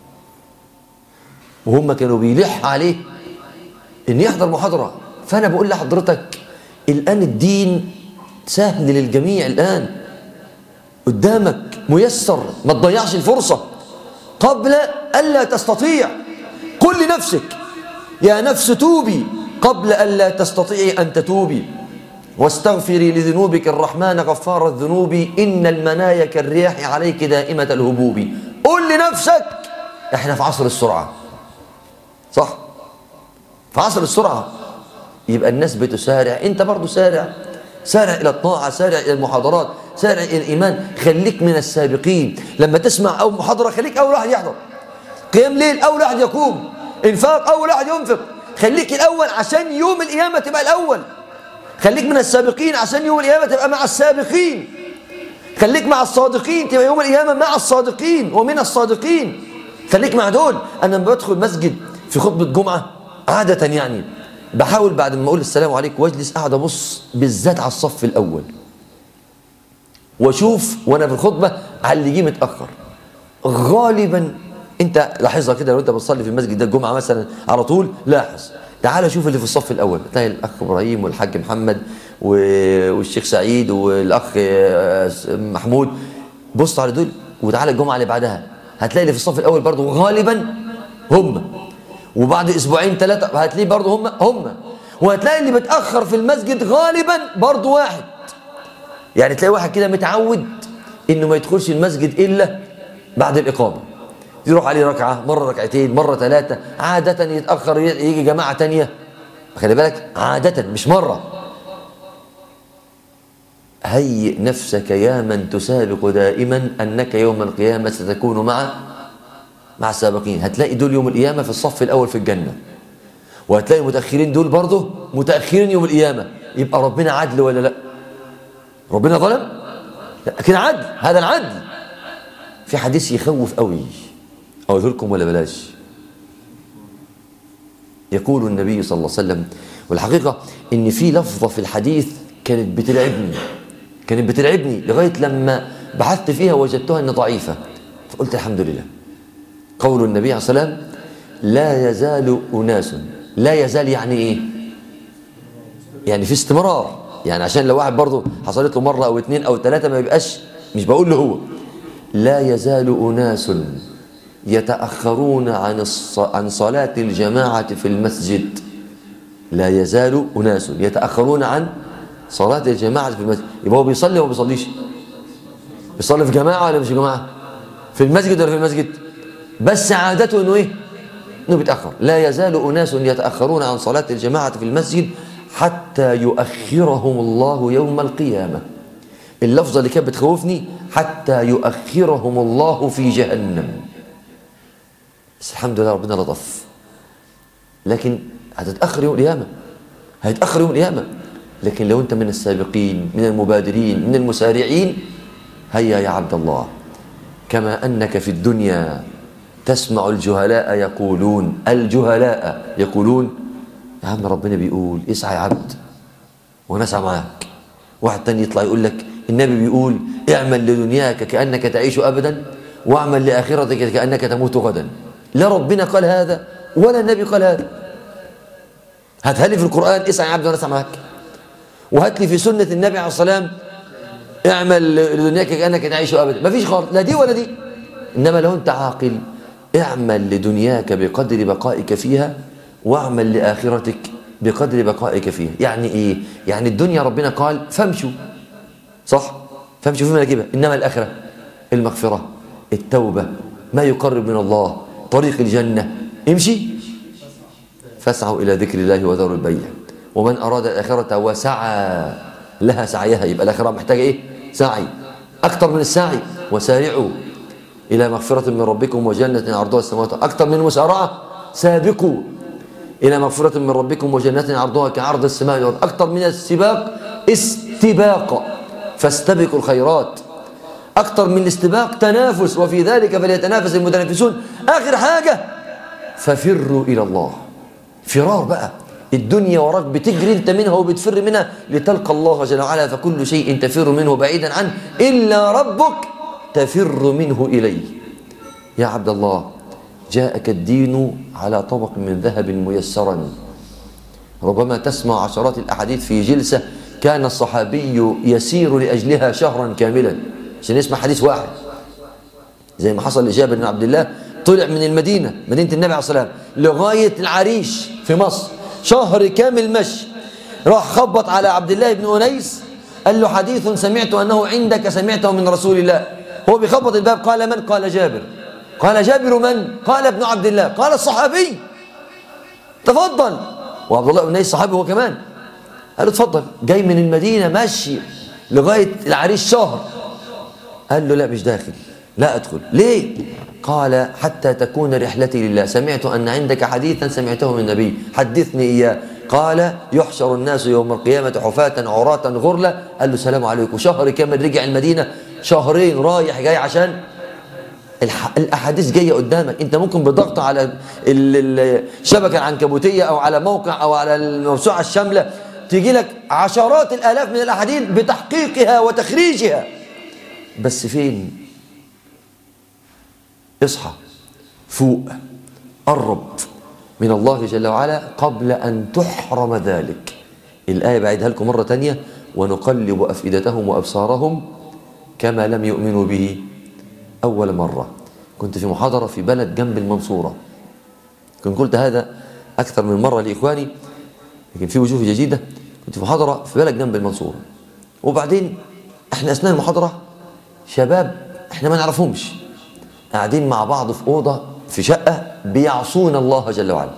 وهم كانوا بيلح عليه إن يحضر محاضرة فأنا بقول لحضرتك الآن الدين سهل للجميع الآن قدامك ميسر ما تضيعش الفرصة قبل ألا تستطيع قل لنفسك يا نفس توبي قبل ألا تستطيعي أن تتوبي واستغفري لذنوبك الرحمن غفار الذنوب إن المنايا كالرياح عليك دائمة الهبوب قل لنفسك احنا في عصر السرعة صح في عصر السرعة يبقى الناس بتسارع انت برضو سارع سارع إلى الطاعة سارع إلى المحاضرات سارع إلى الإيمان خليك من السابقين لما تسمع أو محاضرة خليك أول واحد يحضر قيام ليل أول واحد يقوم انفاق أول واحد ينفق خليك الأول عشان يوم القيامة تبقى الأول خليك من السابقين عشان يوم القيامة تبقى مع السابقين خليك مع الصادقين تبقى يوم القيامة مع الصادقين ومن الصادقين خليك مع دول أنا لما بدخل مسجد في خطبة جمعة عادة يعني بحاول بعد ما أقول السلام عليكم واجلس قاعد أبص بالذات على الصف الأول واشوف وانا في الخطبه على اللي جه متاخر غالبا انت لاحظها كده لو انت بتصلي في المسجد ده الجمعه مثلا على طول لاحظ تعال شوف اللي في الصف الاول تلاقي الاخ ابراهيم والحاج محمد والشيخ سعيد والاخ محمود بص على دول وتعالى الجمعه اللي بعدها هتلاقي اللي في الصف الاول برضه غالبا هم وبعد اسبوعين ثلاثه هتلاقي برضه هم هم وهتلاقي اللي بيتاخر في المسجد غالبا برضه واحد يعني تلاقي واحد كده متعود انه ما يدخلش المسجد الا بعد الاقامه يروح عليه ركعه مره ركعتين مره ثلاثه عاده يتاخر يجي جماعه تانية خلي بالك عاده مش مره هيئ نفسك يا من تسابق دائما انك يوم القيامه ستكون مع مع السابقين هتلاقي دول يوم القيامه في الصف الاول في الجنه وهتلاقي المتاخرين دول برضه متاخرين يوم القيامه يبقى ربنا عدل ولا لا ربنا ظلم لكن عدل هذا العدل في حديث يخوف قوي اقول لكم ولا بلاش يقول النبي صلى الله عليه وسلم والحقيقه ان في لفظه في الحديث كانت بتلعبني كانت بتلعبني لغايه لما بحثت فيها وجدتها انها ضعيفه فقلت الحمد لله قول النبي عليه الصلاه والسلام لا يزال اناس لا يزال يعني ايه يعني في استمرار يعني عشان لو واحد برضه حصلت له مره او اثنين او ثلاثه ما يبقاش مش بقول له هو لا يزال اناس يتاخرون عن الص... عن صلاه الجماعه في المسجد لا يزال اناس يتاخرون عن صلاه الجماعه في المسجد يبقى هو بيصلي وما بيصليش بيصلي في جماعة ولا مش في جماعة في المسجد ولا في المسجد بس عادته انه ايه انه بيتأخر لا يزال أناس يتأخرون عن صلاة الجماعة في المسجد حتى يؤخرهم الله يوم القيامة اللفظة اللي كانت بتخوفني حتى يؤخرهم الله في جهنم بس الحمد لله ربنا لطف لكن هتتأخر يوم القيامة هيتأخر يوم القيامة لكن لو أنت من السابقين من المبادرين من المسارعين هيا يا عبد الله كما أنك في الدنيا تسمع الجهلاء يقولون الجهلاء يقولون يا عم ربنا بيقول اسعى يا عبد وانا اسعى معاك واحد تاني يطلع يقول لك النبي بيقول اعمل لدنياك كأنك تعيش أبدا واعمل لآخرتك كأنك تموت غدا لا ربنا قال هذا ولا النبي قال هذا هاتها لي في القرآن اسعى يا عبد وانا اسعى معاك وهات لي في سنة النبي عليه الصلاة والسلام اعمل لدنياك كأنك تعيش أبدا ما فيش خالص لا دي ولا دي إنما لو أنت عاقل اعمل لدنياك بقدر بقائك فيها واعمل لآخرتك بقدر بقائك فيها يعني إيه؟ يعني الدنيا ربنا قال فامشوا صح؟ فامشوا في مناكبها إنما الآخرة المغفرة التوبة ما يقرب من الله طريق الجنة امشي فاسعوا إلى ذكر الله وذروا البيع ومن أراد الآخرة وسعى لها سعيها يبقى الآخرة محتاجة إيه؟ سعي أكثر من السعي وسارعوا إلى مغفرة من ربكم وجنة عرضها السماوات أكثر من المسارعة سابقوا إلى مغفرة من ربكم وجنة عرضها كعرض السماء والأرض أكثر من السباق استباق فاستبقوا الخيرات أكثر من الاستباق تنافس وفي ذلك فليتنافس المتنافسون آخر حاجة ففروا إلى الله فرار بقى الدنيا وراك بتجري انت منها وبتفر منها لتلقى الله جل وعلا فكل شيء تفر منه بعيدا عنه إلا ربك تفر منه إليه يا عبد الله جاءك الدين على طبق من ذهب ميسرا ربما تسمع عشرات الأحاديث في جلسة كان الصحابي يسير لأجلها شهرا كاملا عشان يسمع حديث واحد زي ما حصل لجابر بن عبد الله طلع من المدينة مدينة النبي عليه الصلاة والسلام لغاية العريش في مصر شهر كامل مشي راح خبط على عبد الله بن أنيس قال له حديث سمعت أنه عندك سمعته من رسول الله هو بيخبط الباب قال من قال جابر قال جابر من قال ابن عبد الله قال الصحابي تفضل وعبد الله بن أنيس صحابي هو كمان قال له اتفضل جاي من المدينة ماشي لغاية العريش شهر قال له لا مش داخل لا أدخل ليه قال حتى تكون رحلتي لله سمعت أن عندك حديثا سمعته من النبي حدثني إياه قال يحشر الناس يوم القيامة حفاة عراة غرلة قال له السلام عليكم شهر كامل رجع المدينة شهرين رايح جاي عشان الأحاديث جاية قدامك أنت ممكن بضغط على الشبكة العنكبوتية أو على موقع أو على الموسوعة الشاملة تيجي لك عشرات الآلاف من الأحاديث بتحقيقها وتخريجها بس فين اصحى فوق قرب من الله جل وعلا قبل أن تحرم ذلك الآية بعيدها لكم مرة تانية ونقلب أفئدتهم وأبصارهم كما لم يؤمنوا به أول مرة كنت في محاضرة في بلد جنب المنصورة كنت قلت هذا أكثر من مرة لإخواني لكن في وجوه جديدة كنت في محاضرة في بلد جنب المنصورة وبعدين احنا أثناء المحاضرة شباب احنا ما نعرفهمش قاعدين مع بعض في أوضة في شقة بيعصون الله جل وعلا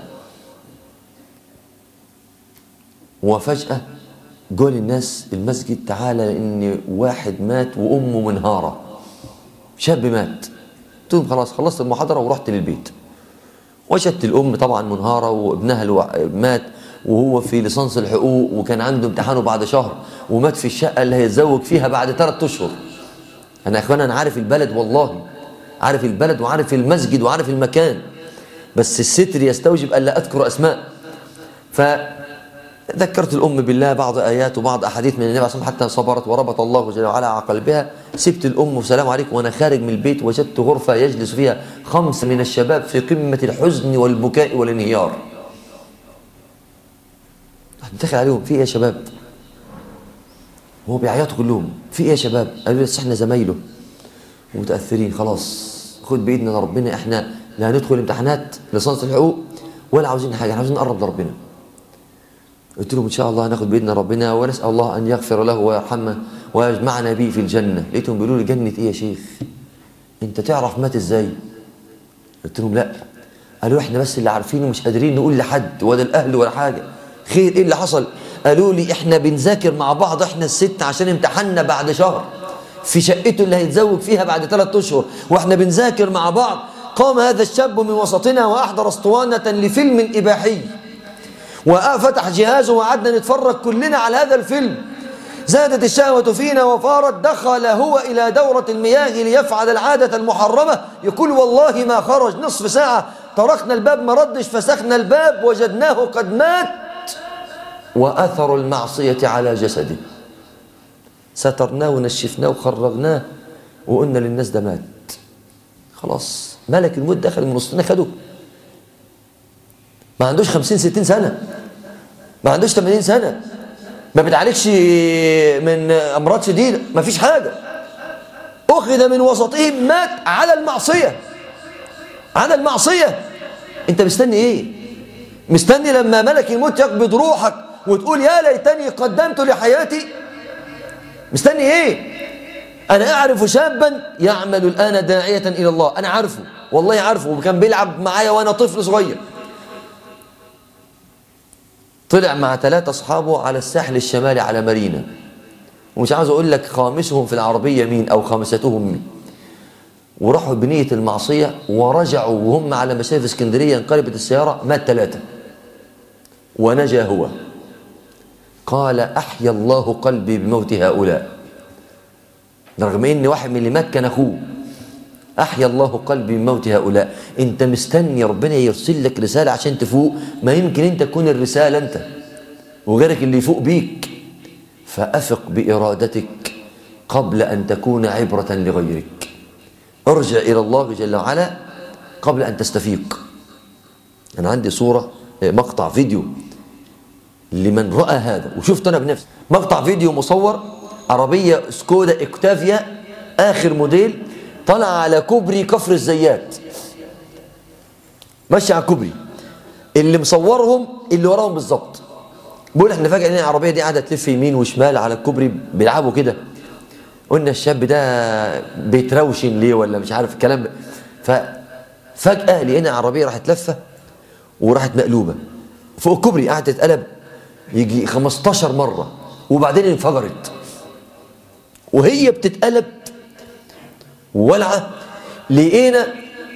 وفجأة قول الناس المسجد تعالى لأن واحد مات وأمه منهارة شاب مات قلت لهم خلاص خلصت المحاضرة ورحت للبيت وجدت الأم طبعا منهارة وابنها الو... مات وهو في لصنص الحقوق وكان عنده امتحانه بعد شهر ومات في الشقة اللي هيتزوج فيها بعد ثلاثة أشهر أنا يا إخوانا أنا عارف البلد والله عارف البلد وعارف المسجد وعارف المكان بس الستر يستوجب ألا أذكر أسماء فذكرت الأم بالله بعض آيات وبعض أحاديث من النبي عليه الصلاة حتى صبرت وربط الله جل وعلا على قلبها سبت الأم والسلام عليكم وأنا خارج من البيت وجدت غرفة يجلس فيها خمس من الشباب في قمة الحزن والبكاء والانهيار دخل عليهم في ايه يا شباب وهو بيعيطوا كلهم في ايه يا شباب قالوا لي احنا زمايله ومتاثرين خلاص خد بايدنا لربنا احنا لا هندخل امتحانات لصنص الحقوق ولا عاوزين حاجه احنا عاوزين نقرب لربنا قلت لهم ان شاء الله هناخد باذن ربنا ونسال الله ان يغفر له ويرحمه ويجمعنا به في الجنه لقيتهم بيقولوا لي جنه ايه يا شيخ انت تعرف مات ازاي قلت لهم لا قالوا احنا بس اللي عارفينه مش قادرين نقول لحد ولا الاهل ولا حاجه خير ايه اللي حصل قالوا لي احنا بنذاكر مع بعض احنا الست عشان امتحاننا بعد شهر في شقته اللي هيتزوج فيها بعد ثلاث اشهر واحنا بنذاكر مع بعض قام هذا الشاب من وسطنا واحضر اسطوانه لفيلم اباحي وفتح جهازه وقعدنا نتفرج كلنا على هذا الفيلم زادت الشهوة فينا وفارت دخل هو إلى دورة المياه ليفعل العادة المحرمة يقول والله ما خرج نصف ساعة طرقنا الباب ما ردش فسخنا الباب وجدناه قد مات وأثر المعصية على جسده سترناه ونشفناه وخرجناه وقلنا للناس ده مات خلاص ملك الموت دخل من وسطنا خده ما عندوش خمسين ستين سنة ما عندوش 80 سنة ما بيتعالجش من أمراض شديدة ما فيش حاجة أخذ من وسطهم مات على المعصية على المعصية أنت مستني إيه مستني لما ملك الموت يقبض روحك وتقول يا ليتني قدمت لحياتي مستني إيه أنا أعرف شابا يعمل الآن داعية إلى الله أنا عارفه والله عارفه وكان بيلعب معايا وأنا طفل صغير طلع مع ثلاثة أصحابه على الساحل الشمالي على مارينا ومش عاوز أقول لك خامسهم في العربية مين أو خامستهم مين وراحوا بنية المعصية ورجعوا وهم على مسافة اسكندرية انقلبت السيارة مات ثلاثة ونجا هو قال أحيا الله قلبي بموت هؤلاء رغم ان واحد من اللي مات كان اخوه احيا الله قلبي بموت هؤلاء انت مستني ربنا يرسل لك رساله عشان تفوق ما يمكن انت تكون الرساله انت وغيرك اللي يفوق بيك فافق بارادتك قبل ان تكون عبره لغيرك ارجع الى الله جل وعلا قبل ان تستفيق انا عندي صوره مقطع فيديو لمن راى هذا وشفت انا بنفسي مقطع فيديو مصور عربية سكودا اكتافيا آخر موديل طلع على كوبري كفر الزيات ماشي على كوبري اللي مصورهم اللي وراهم بالظبط بيقول احنا فجأة ان العربية دي قاعدة تلف يمين وشمال على الكوبري بيلعبوا كده قلنا الشاب ده بيتروشن ليه ولا مش عارف الكلام ده ففجأة لقينا العربية راحت لفة وراحت مقلوبة فوق الكوبري قعدت تتقلب يجي 15 مرة وبعدين انفجرت وهي بتتقلب ولعة لقينا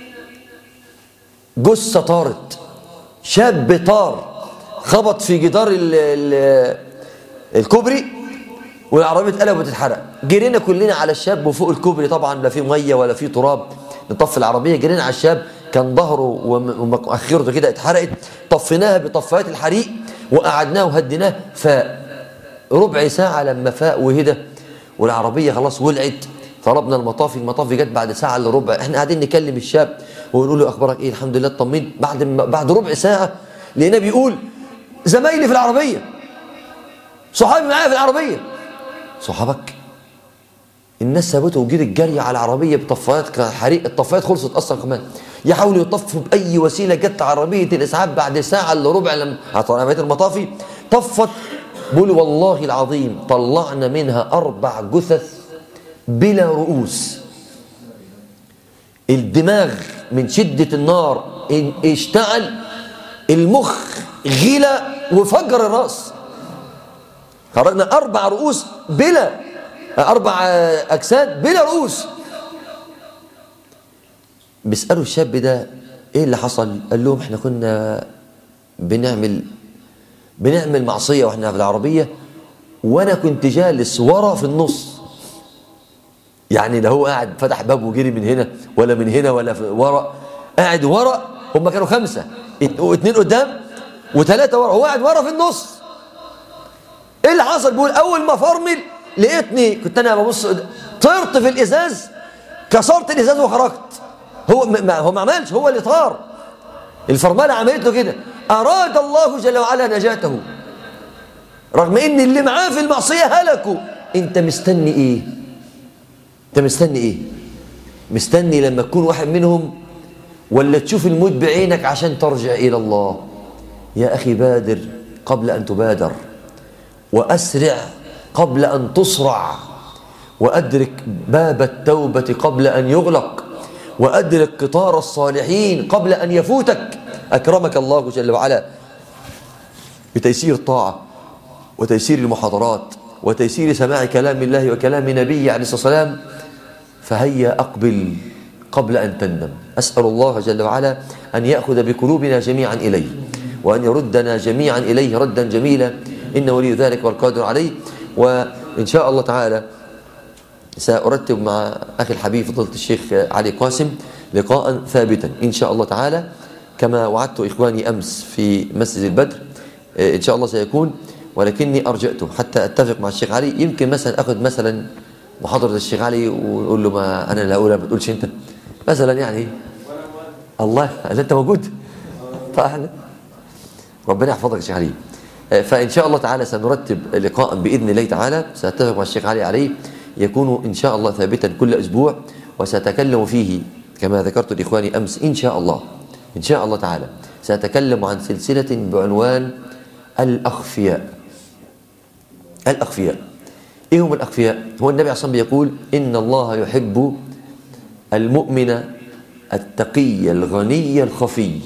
جثة طارت شاب طار خبط في جدار ال ال الكوبري والعربية اتقلب وتتحرق جرينا كلنا على الشاب وفوق الكوبري طبعا لا في مية ولا في تراب نطفي العربية جرينا على الشاب كان ظهره ومؤخرته كده اتحرقت طفيناها بطفايات الحريق وقعدناه وهديناه فربع ساعة لما فاق وهدى والعربية خلاص ولعت طلبنا المطافي المطافي جت بعد ساعة الا ربع احنا قاعدين نكلم الشاب ونقول له اخبارك ايه الحمد لله اطمنت بعد بعد ربع ساعة لقيناه بيقول زمايلي في العربية صحابي معايا في العربية صحابك الناس سابته وجري الجري على العربية بطفايات حريق الطفايات خلصت اصلا كمان يحاولوا يطفوا باي وسيله جت عربيه الاسعاف بعد ساعه الا ربع لما عربيه المطافي طفت بقول والله العظيم طلعنا منها أربع جثث بلا رؤوس الدماغ من شدة النار اشتعل المخ غلى وفجر الرأس خرجنا أربع رؤوس بلا أربع أجساد بلا رؤوس بيسألوا الشاب ده إيه اللي حصل قال لهم إحنا كنا بنعمل بنعمل معصية واحنا في العربية وانا كنت جالس ورا في النص يعني لا هو قاعد فتح باب وجري من هنا ولا من هنا ولا ورا قاعد ورا هم كانوا خمسة اتنين قدام وثلاثة ورا هو قاعد ورا في النص ايه اللي حصل بيقول اول ما فرمل لقيتني كنت انا ببص طرت في الازاز كسرت الازاز وخرجت هو ما هو ما عملش هو اللي طار الفرمله عملت له كده أراد الله جل وعلا نجاته رغم ان اللي معاه في المعصية هلكوا انت مستني ايه انت مستني ايه مستني لما تكون واحد منهم ولا تشوف الموت بعينك عشان ترجع الى الله يا اخي بادر قبل أن تبادر وأسرع قبل أن تصرع وأدرك باب التوبة قبل أن يغلق وأدرك قطار الصالحين قبل أن يفوتك أكرمك الله جل وعلا بتيسير الطاعة وتيسير المحاضرات وتيسير سماع كلام الله وكلام نبيه عليه الصلاة والسلام فهيا أقبل قبل أن تندم أسأل الله جل وعلا أن يأخذ بقلوبنا جميعا إليه وأن يردنا جميعا إليه ردا جميلا إن ولي ذلك والقادر عليه وإن شاء الله تعالى سأرتب مع أخي الحبيب فضيلة الشيخ علي قاسم لقاء ثابتا إن شاء الله تعالى كما وعدت إخواني أمس في مسجد البدر إن شاء الله سيكون ولكني أرجعته حتى أتفق مع الشيخ علي يمكن مثلا أخذ مثلا محاضرة الشيخ علي وأقول له ما أنا لا أقولها ما تقولش أنت مثلا يعني الله هل أنت موجود فأهلا ربنا يحفظك يا شيخ علي فإن شاء الله تعالى سنرتب لقاء بإذن الله تعالى سأتفق مع الشيخ علي عليه يكون إن شاء الله ثابتا كل أسبوع وسأتكلم فيه كما ذكرت لإخواني أمس إن شاء الله إن شاء الله تعالى سأتكلم عن سلسلة بعنوان الأخفياء الأخفياء إيه هم الأخفياء؟ هو النبي عليه الصلاة والسلام بيقول إن الله يحب المؤمن التقي الغني الخفي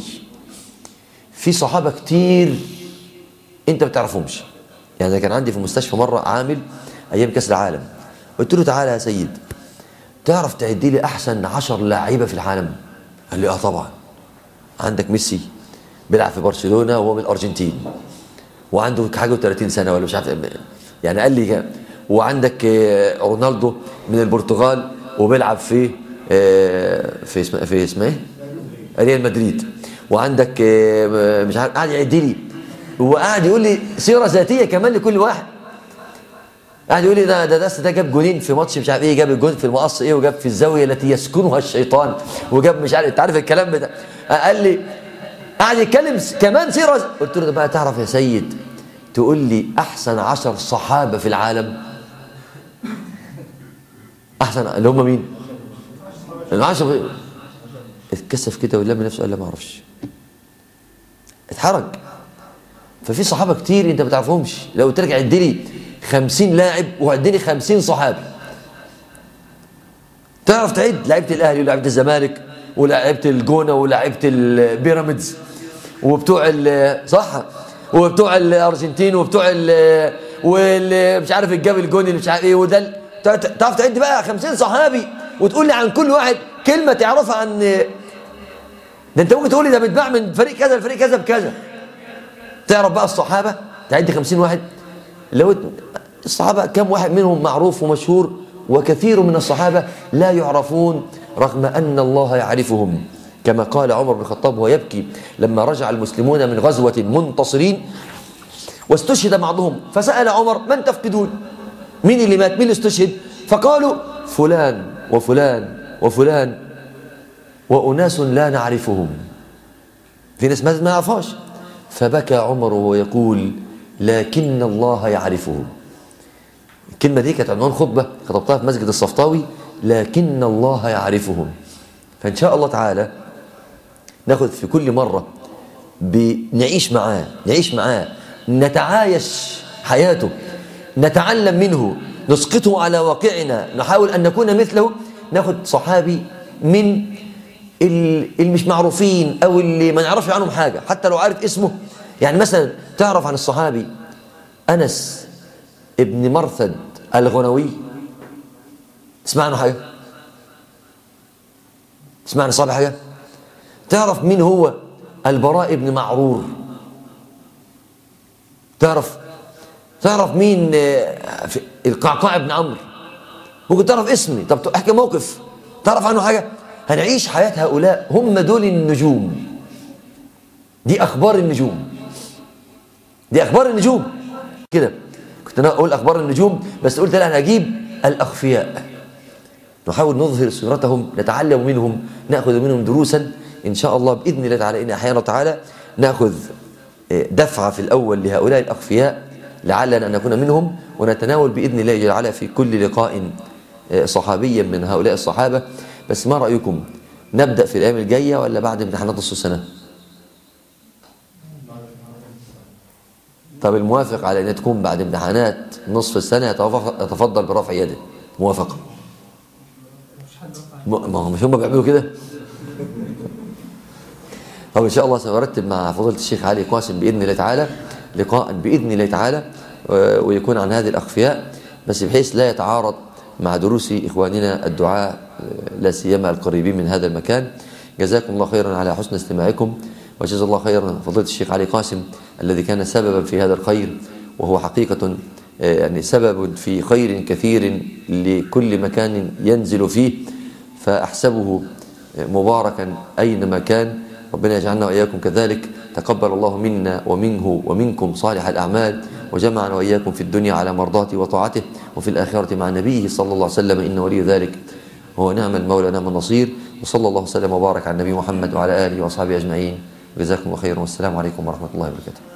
في صحابة كتير أنت ما بتعرفهمش يعني كان عندي في المستشفى مرة عامل أيام كأس العالم قلت له تعالى يا سيد تعرف تعدي لي أحسن عشر لاعيبة في العالم قال لي آه طبعا عندك ميسي بيلعب في برشلونة وهو من الأرجنتين وعنده حاجة و30 سنة ولا مش عارف يعني قال لي وعندك رونالدو من البرتغال وبيلعب في في اسمه في اسمه ايه؟ ريال مدريد وعندك مش عارف قاعد يعد لي وقاعد يقول لي سيره ذاتيه كمان لكل واحد قاعد يقول لي ده ده ده, ده جاب جولين في ماتش مش عارف ايه جاب الجول في المقص ايه وجاب في الزاويه التي يسكنها الشيطان وجاب مش عارف انت عارف الكلام ده قال لي قاعد يتكلم كمان سيره قلت له بقى تعرف يا سيد تقول لي احسن عشر صحابه في العالم احسن اللي هم مين العشر اتكسف كده ولا بنفسه قال لا ما اعرفش اتحرج ففي صحابه كتير انت ما تعرفهمش لو قلت لك عد لي 50 لاعب وعد لي 50 صحابي تعرف تعد لعيبه الاهلي ولعيبه الزمالك ولعيبه الجونه ولعيبه البيراميدز وبتوع صح وبتوع الارجنتين وبتوع واللي مش عارف الجاب الجون اللي مش عارف ايه وده تعرف تعد بقى 50 صحابي وتقول لي عن كل واحد كلمه تعرفها عن ده انت ممكن تقول لي ده بيتباع من فريق كذا لفريق كذا بكذا تعرف بقى الصحابه تعد 50 واحد لو الصحابه كم واحد منهم معروف ومشهور وكثير من الصحابه لا يعرفون رغم ان الله يعرفهم كما قال عمر بن الخطاب وهو يبكي لما رجع المسلمون من غزوه منتصرين واستشهد بعضهم فسال عمر من تفقدون مين اللي مات مين اللي استشهد فقالوا فلان وفلان وفلان وأناس لا نعرفهم في ناس ما نعرفهاش فبكى عمر وهو يقول لكن الله يعرفهم الكلمة دي كانت عنوان خطبة خطبتها في مسجد الصفطاوي لكن الله يعرفهم فإن شاء الله تعالى ناخذ في كل مرة بنعيش معاه نعيش معاه نتعايش حياته نتعلم منه نسقطه على واقعنا نحاول أن نكون مثله ناخد صحابي من اللي مش معروفين أو اللي ما نعرفش عنهم حاجة حتى لو عارف اسمه يعني مثلا تعرف عن الصحابي أنس ابن مرثد الغنوي تسمع عنه حاجة تسمع عن الصحابي حاجة تعرف مين هو البراء بن معرور تعرف تعرف مين القعقاع بن عمرو ممكن تعرف اسمي طب احكي موقف تعرف عنه حاجه هنعيش حياه هؤلاء هم دول النجوم دي اخبار النجوم دي اخبار النجوم كده كنت انا اقول اخبار النجوم بس قلت لا انا اجيب الاخفياء نحاول نظهر سيرتهم نتعلم منهم ناخذ منهم دروسا ان شاء الله باذن الله تعالى ان احيانا تعالى ناخذ دفعه في الاول لهؤلاء الاخفياء لعلنا ان نكون منهم ونتناول باذن الله جل وعلا في كل لقاء صحابيا من هؤلاء الصحابه بس ما رايكم نبدا في الايام الجايه ولا بعد امتحانات نص السنه طب الموافق على ان تكون بعد امتحانات نصف السنه يتفضل برفع يده موافقه ما هو مش هم بيعملوا كده طب ان شاء الله سنرتب مع فضيله الشيخ علي قاسم باذن الله تعالى لقاء باذن الله تعالى ويكون عن هذه الاخفياء بس بحيث لا يتعارض مع دروس اخواننا الدعاء لا سيما القريبين من هذا المكان جزاكم الله خيرا على حسن استماعكم وجزا الله خيرا فضيله الشيخ علي قاسم الذي كان سببا في هذا الخير وهو حقيقه يعني سبب في خير كثير لكل مكان ينزل فيه فاحسبه مباركا اينما كان ربنا يجعلنا وإياكم كذلك تقبل الله منا ومنه ومنكم صالح الأعمال وجمعنا وإياكم في الدنيا على مرضاته وطاعته وفي الآخرة مع نبيه صلى الله عليه وسلم إن ولي ذلك هو نعم المولى نعم النصير وصلى الله وسلم وبارك على النبي محمد وعلى آله وأصحابه أجمعين جزاكم الله خيرا والسلام عليكم ورحمة الله وبركاته